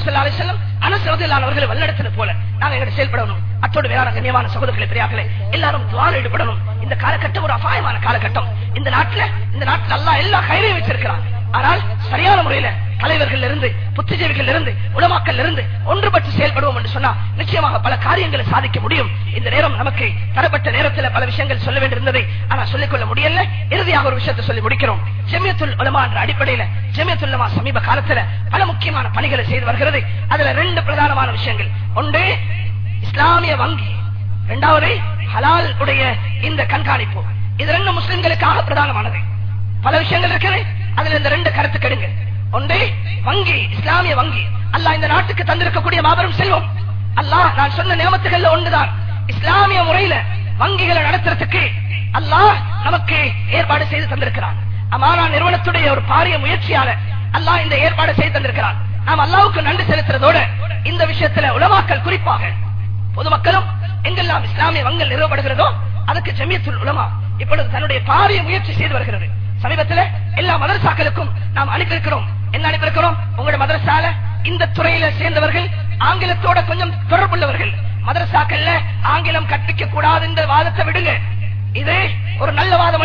அவர்களை வல்லடத்தின போல நாங்க எங்க செயல்படணும் அத்தோடு வேற கண்ணியமான சகோதரர்களை பெரியார்களே எல்லாரும் துவார ஈடுபடணும் இந்த காலகட்டம் ஒரு அபாயமான காலகட்டம் இந்த நாட்டுல இந்த நாட்டுல எல்லா எல்லா கயிறையும் வச்சிருக்கிறாங்க ஆனால் சரியான முறையில தலைவர்கள் இருந்து புத்திஜீவிகள் இருந்து உலமாக்கல் இருந்து ஒன்றுபட்டு செயல்படுவோம் என்று சொன்னா நிச்சயமாக பல காரியங்களை சாதிக்க முடியும் இந்த நேரம் நமக்கு தரப்பட்ட நேரத்தில் பல விஷயங்கள் சொல்ல வேண்டியிருந்ததை ஆனா சொல்லிக்கொள்ள முடியல இறுதியாக ஒரு விஷயத்தை சொல்லி முடிக்கிறோம் ஜெமியத்துல் உலமா என்ற அடிப்படையில ஜெமியத்துல் உலமா சமீப காலத்துல பல முக்கியமான பணிகளை செய்து வருகிறது அதுல ரெண்டு பிரதானமான விஷயங்கள் ஒன்று இஸ்லாமிய வங்கி இரண்டாவது ஹலால் உடைய இந்த கண்காணிப்பு இது ரெண்டு முஸ்லிம்களுக்காக பிரதானமானது பல விஷயங்கள் இருக்குது அதுல இந்த ரெண்டு கருத்து கெடுங்க ஒன்று வங்கி இஸ்லாமிய வங்கி அல்லாஹ் இந்த நாட்டுக்கு தந்திருக்கக்கூடிய மாபெரும் செல்வம் அல்லாஹ் நான் சொன்ன நியமத்துகள்ல ஒன்றுதான் இஸ்லாமிய முறையில வங்கிகளை நடத்துறதுக்கு அல்லாஹ் நமக்கு ஏற்பாடு செய்து தந்திருக்கிறான் அமானா நிறுவனத்துடைய ஒரு பாரிய முயற்சியால அல்லாஹ் இந்த ஏற்பாடு செய்து தந்திருக்கிறான் நாம் அல்லாவுக்கு நன்றி செலுத்துறதோட இந்த விஷயத்துல உலமாக்கல் குறிப்பாக பொதுமக்களும் எங்கெல்லாம் இஸ்லாமிய வங்கல் நிறுவப்படுகிறதோ அதுக்கு ஜமியத்துல் உலமா இப்பொழுது தன்னுடைய பாரிய முயற்சி செய்து வருகிறது சமீபத்தில் எல்லா மதரசாக்களுக்கும் நாம் அனுப்பியிருக்கிறோம் என்ன அனுப்பியிருக்கிறோம் உங்களோட மதரசால இந்த துறையில சேர்ந்தவர்கள் ஆங்கிலத்தோட கொஞ்சம் தொடர்புள்ளவர்கள் மதரசாக்கள்ல ஆங்கிலம் கற்பிக்க கூடாது இந்த வாதத்தை விடுங்க இது ஒரு நல்ல வாதம் அல்ல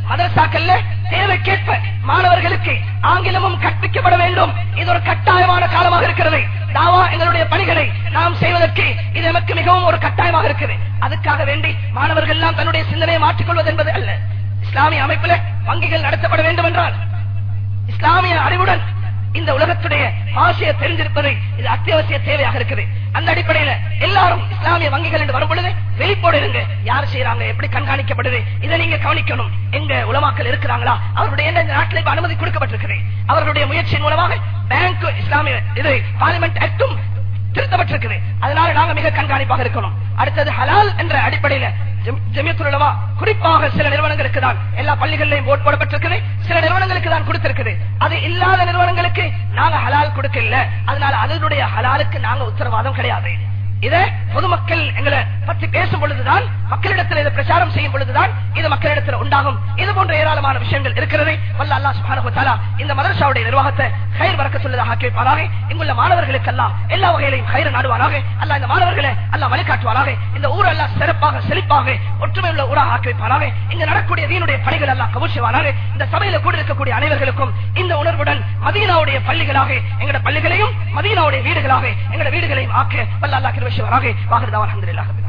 மதரசாக்கள்ல தேவைக்கேற்ப மாணவர்களுக்கு ஆங்கிலமும் கற்பிக்கப்பட வேண்டும் இது ஒரு கட்டாயமான காலமாக இருக்கிறது தாவா எங்களுடைய பணிகளை நாம் செய்வதற்கு இது நமக்கு மிகவும் ஒரு கட்டாயமாக இருக்குது அதுக்காக வேண்டி மாணவர்கள் எல்லாம் தன்னுடைய சிந்தனையை மாற்றிக்கொள்வது என்பது அல்ல இஸ்லாமிய அமைப்பில் வங்கிகள் நடத்தப்பட வேண்டும் என்றால் இஸ்லாமிய அறிவுடன் இந்த உலகத்துடைய ஆசையை தெரிஞ்சிருப்பது இது அத்தியாவசிய தேவையாக இருக்குது அந்த அடிப்படையில எல்லாரும் இஸ்லாமிய வங்கிகள் என்று வரும் பொழுது வெளிப்போடு இருங்க யார் செய்யறாங்க எப்படி கண்காணிக்கப்படுது இதை நீங்க கவனிக்கணும் எங்க உலமாக்கள் இருக்கிறாங்களா அவருடைய எந்த நாட்டில் இப்ப அனுமதி கொடுக்கப்பட்டிருக்கிறது அவர்களுடைய முயற்சியின் மூலமாக பேங்க் இஸ்லாமிய இது பார்லிமெண்ட் ஆக்டும் திருத்தப்பட்டிருக்குது அதனால நாங்க மிக கண்காணிப்பாக இருக்கணும் அடுத்தது ஹலால் என்ற அடிப்படையில ஜமியத்துலமா குறிப்பாக சில நிறுவனங்களுக்கு தான் எல்லா பள்ளிகளிலையும் போட் போடப்பட்டிருக்குது சில நிறுவனங்களுக்கு தான் கொடுத்திருக்குது அது இல்லாத நிறுவனங்களுக்கு நாங்க ஹலால் கொடுக்கல அதனால அதனுடைய ஹலாலுக்கு நாங்க உத்தரவாதம் கிடையாது இதை பொதுமக்கள் எங்களை பற்றி பேசும் பொழுதுதான் மக்களிடத்தில் இதை பிரச்சாரம் செய்யும் பொழுதுதான் இது மக்களிடத்தில் உண்டாகும் இது போன்ற ஏராளமான விஷயங்கள் இருக்கிறது வல்ல அல்லா சுப்ஹானஹு வ தஆலா இந்த மதரசாவுடைய நிர்வாகத்தை கயிர் வரக்க சொல்லுதாக ஆக்கி வைப்பாராக இங்குள்ள மாணவர்களுக்கு எல்லாம் எல்லா வகையிலையும் கயிறு நாடுவாராக அல்ல இந்த மாணவர்களை அல்ல வழிகாட்டுவாராக இந்த ஊர் எல்லாம் சிறப்பாக செழிப்பாக ஒற்றுமை உள்ள ஊராக ஆக்கி வைப்பாராக இங்க நடக்கூடிய தீனுடைய பணிகள் எல்லாம் கபூஷிவாராக இந்த சபையில கூட இருக்கக்கூடிய அனைவர்களுக்கும் இந்த உணர்வுடன் மதீனாவுடைய பள்ளிகளாக எங்கட பள்ளிகளையும் மதீனாவுடைய வீடுகளாக எங்கட வீடுகளையும் ஆக்க வல்ல அல்லா கிருவசிவராக வாகர்தாவான் அஹமதுல்லாஹ்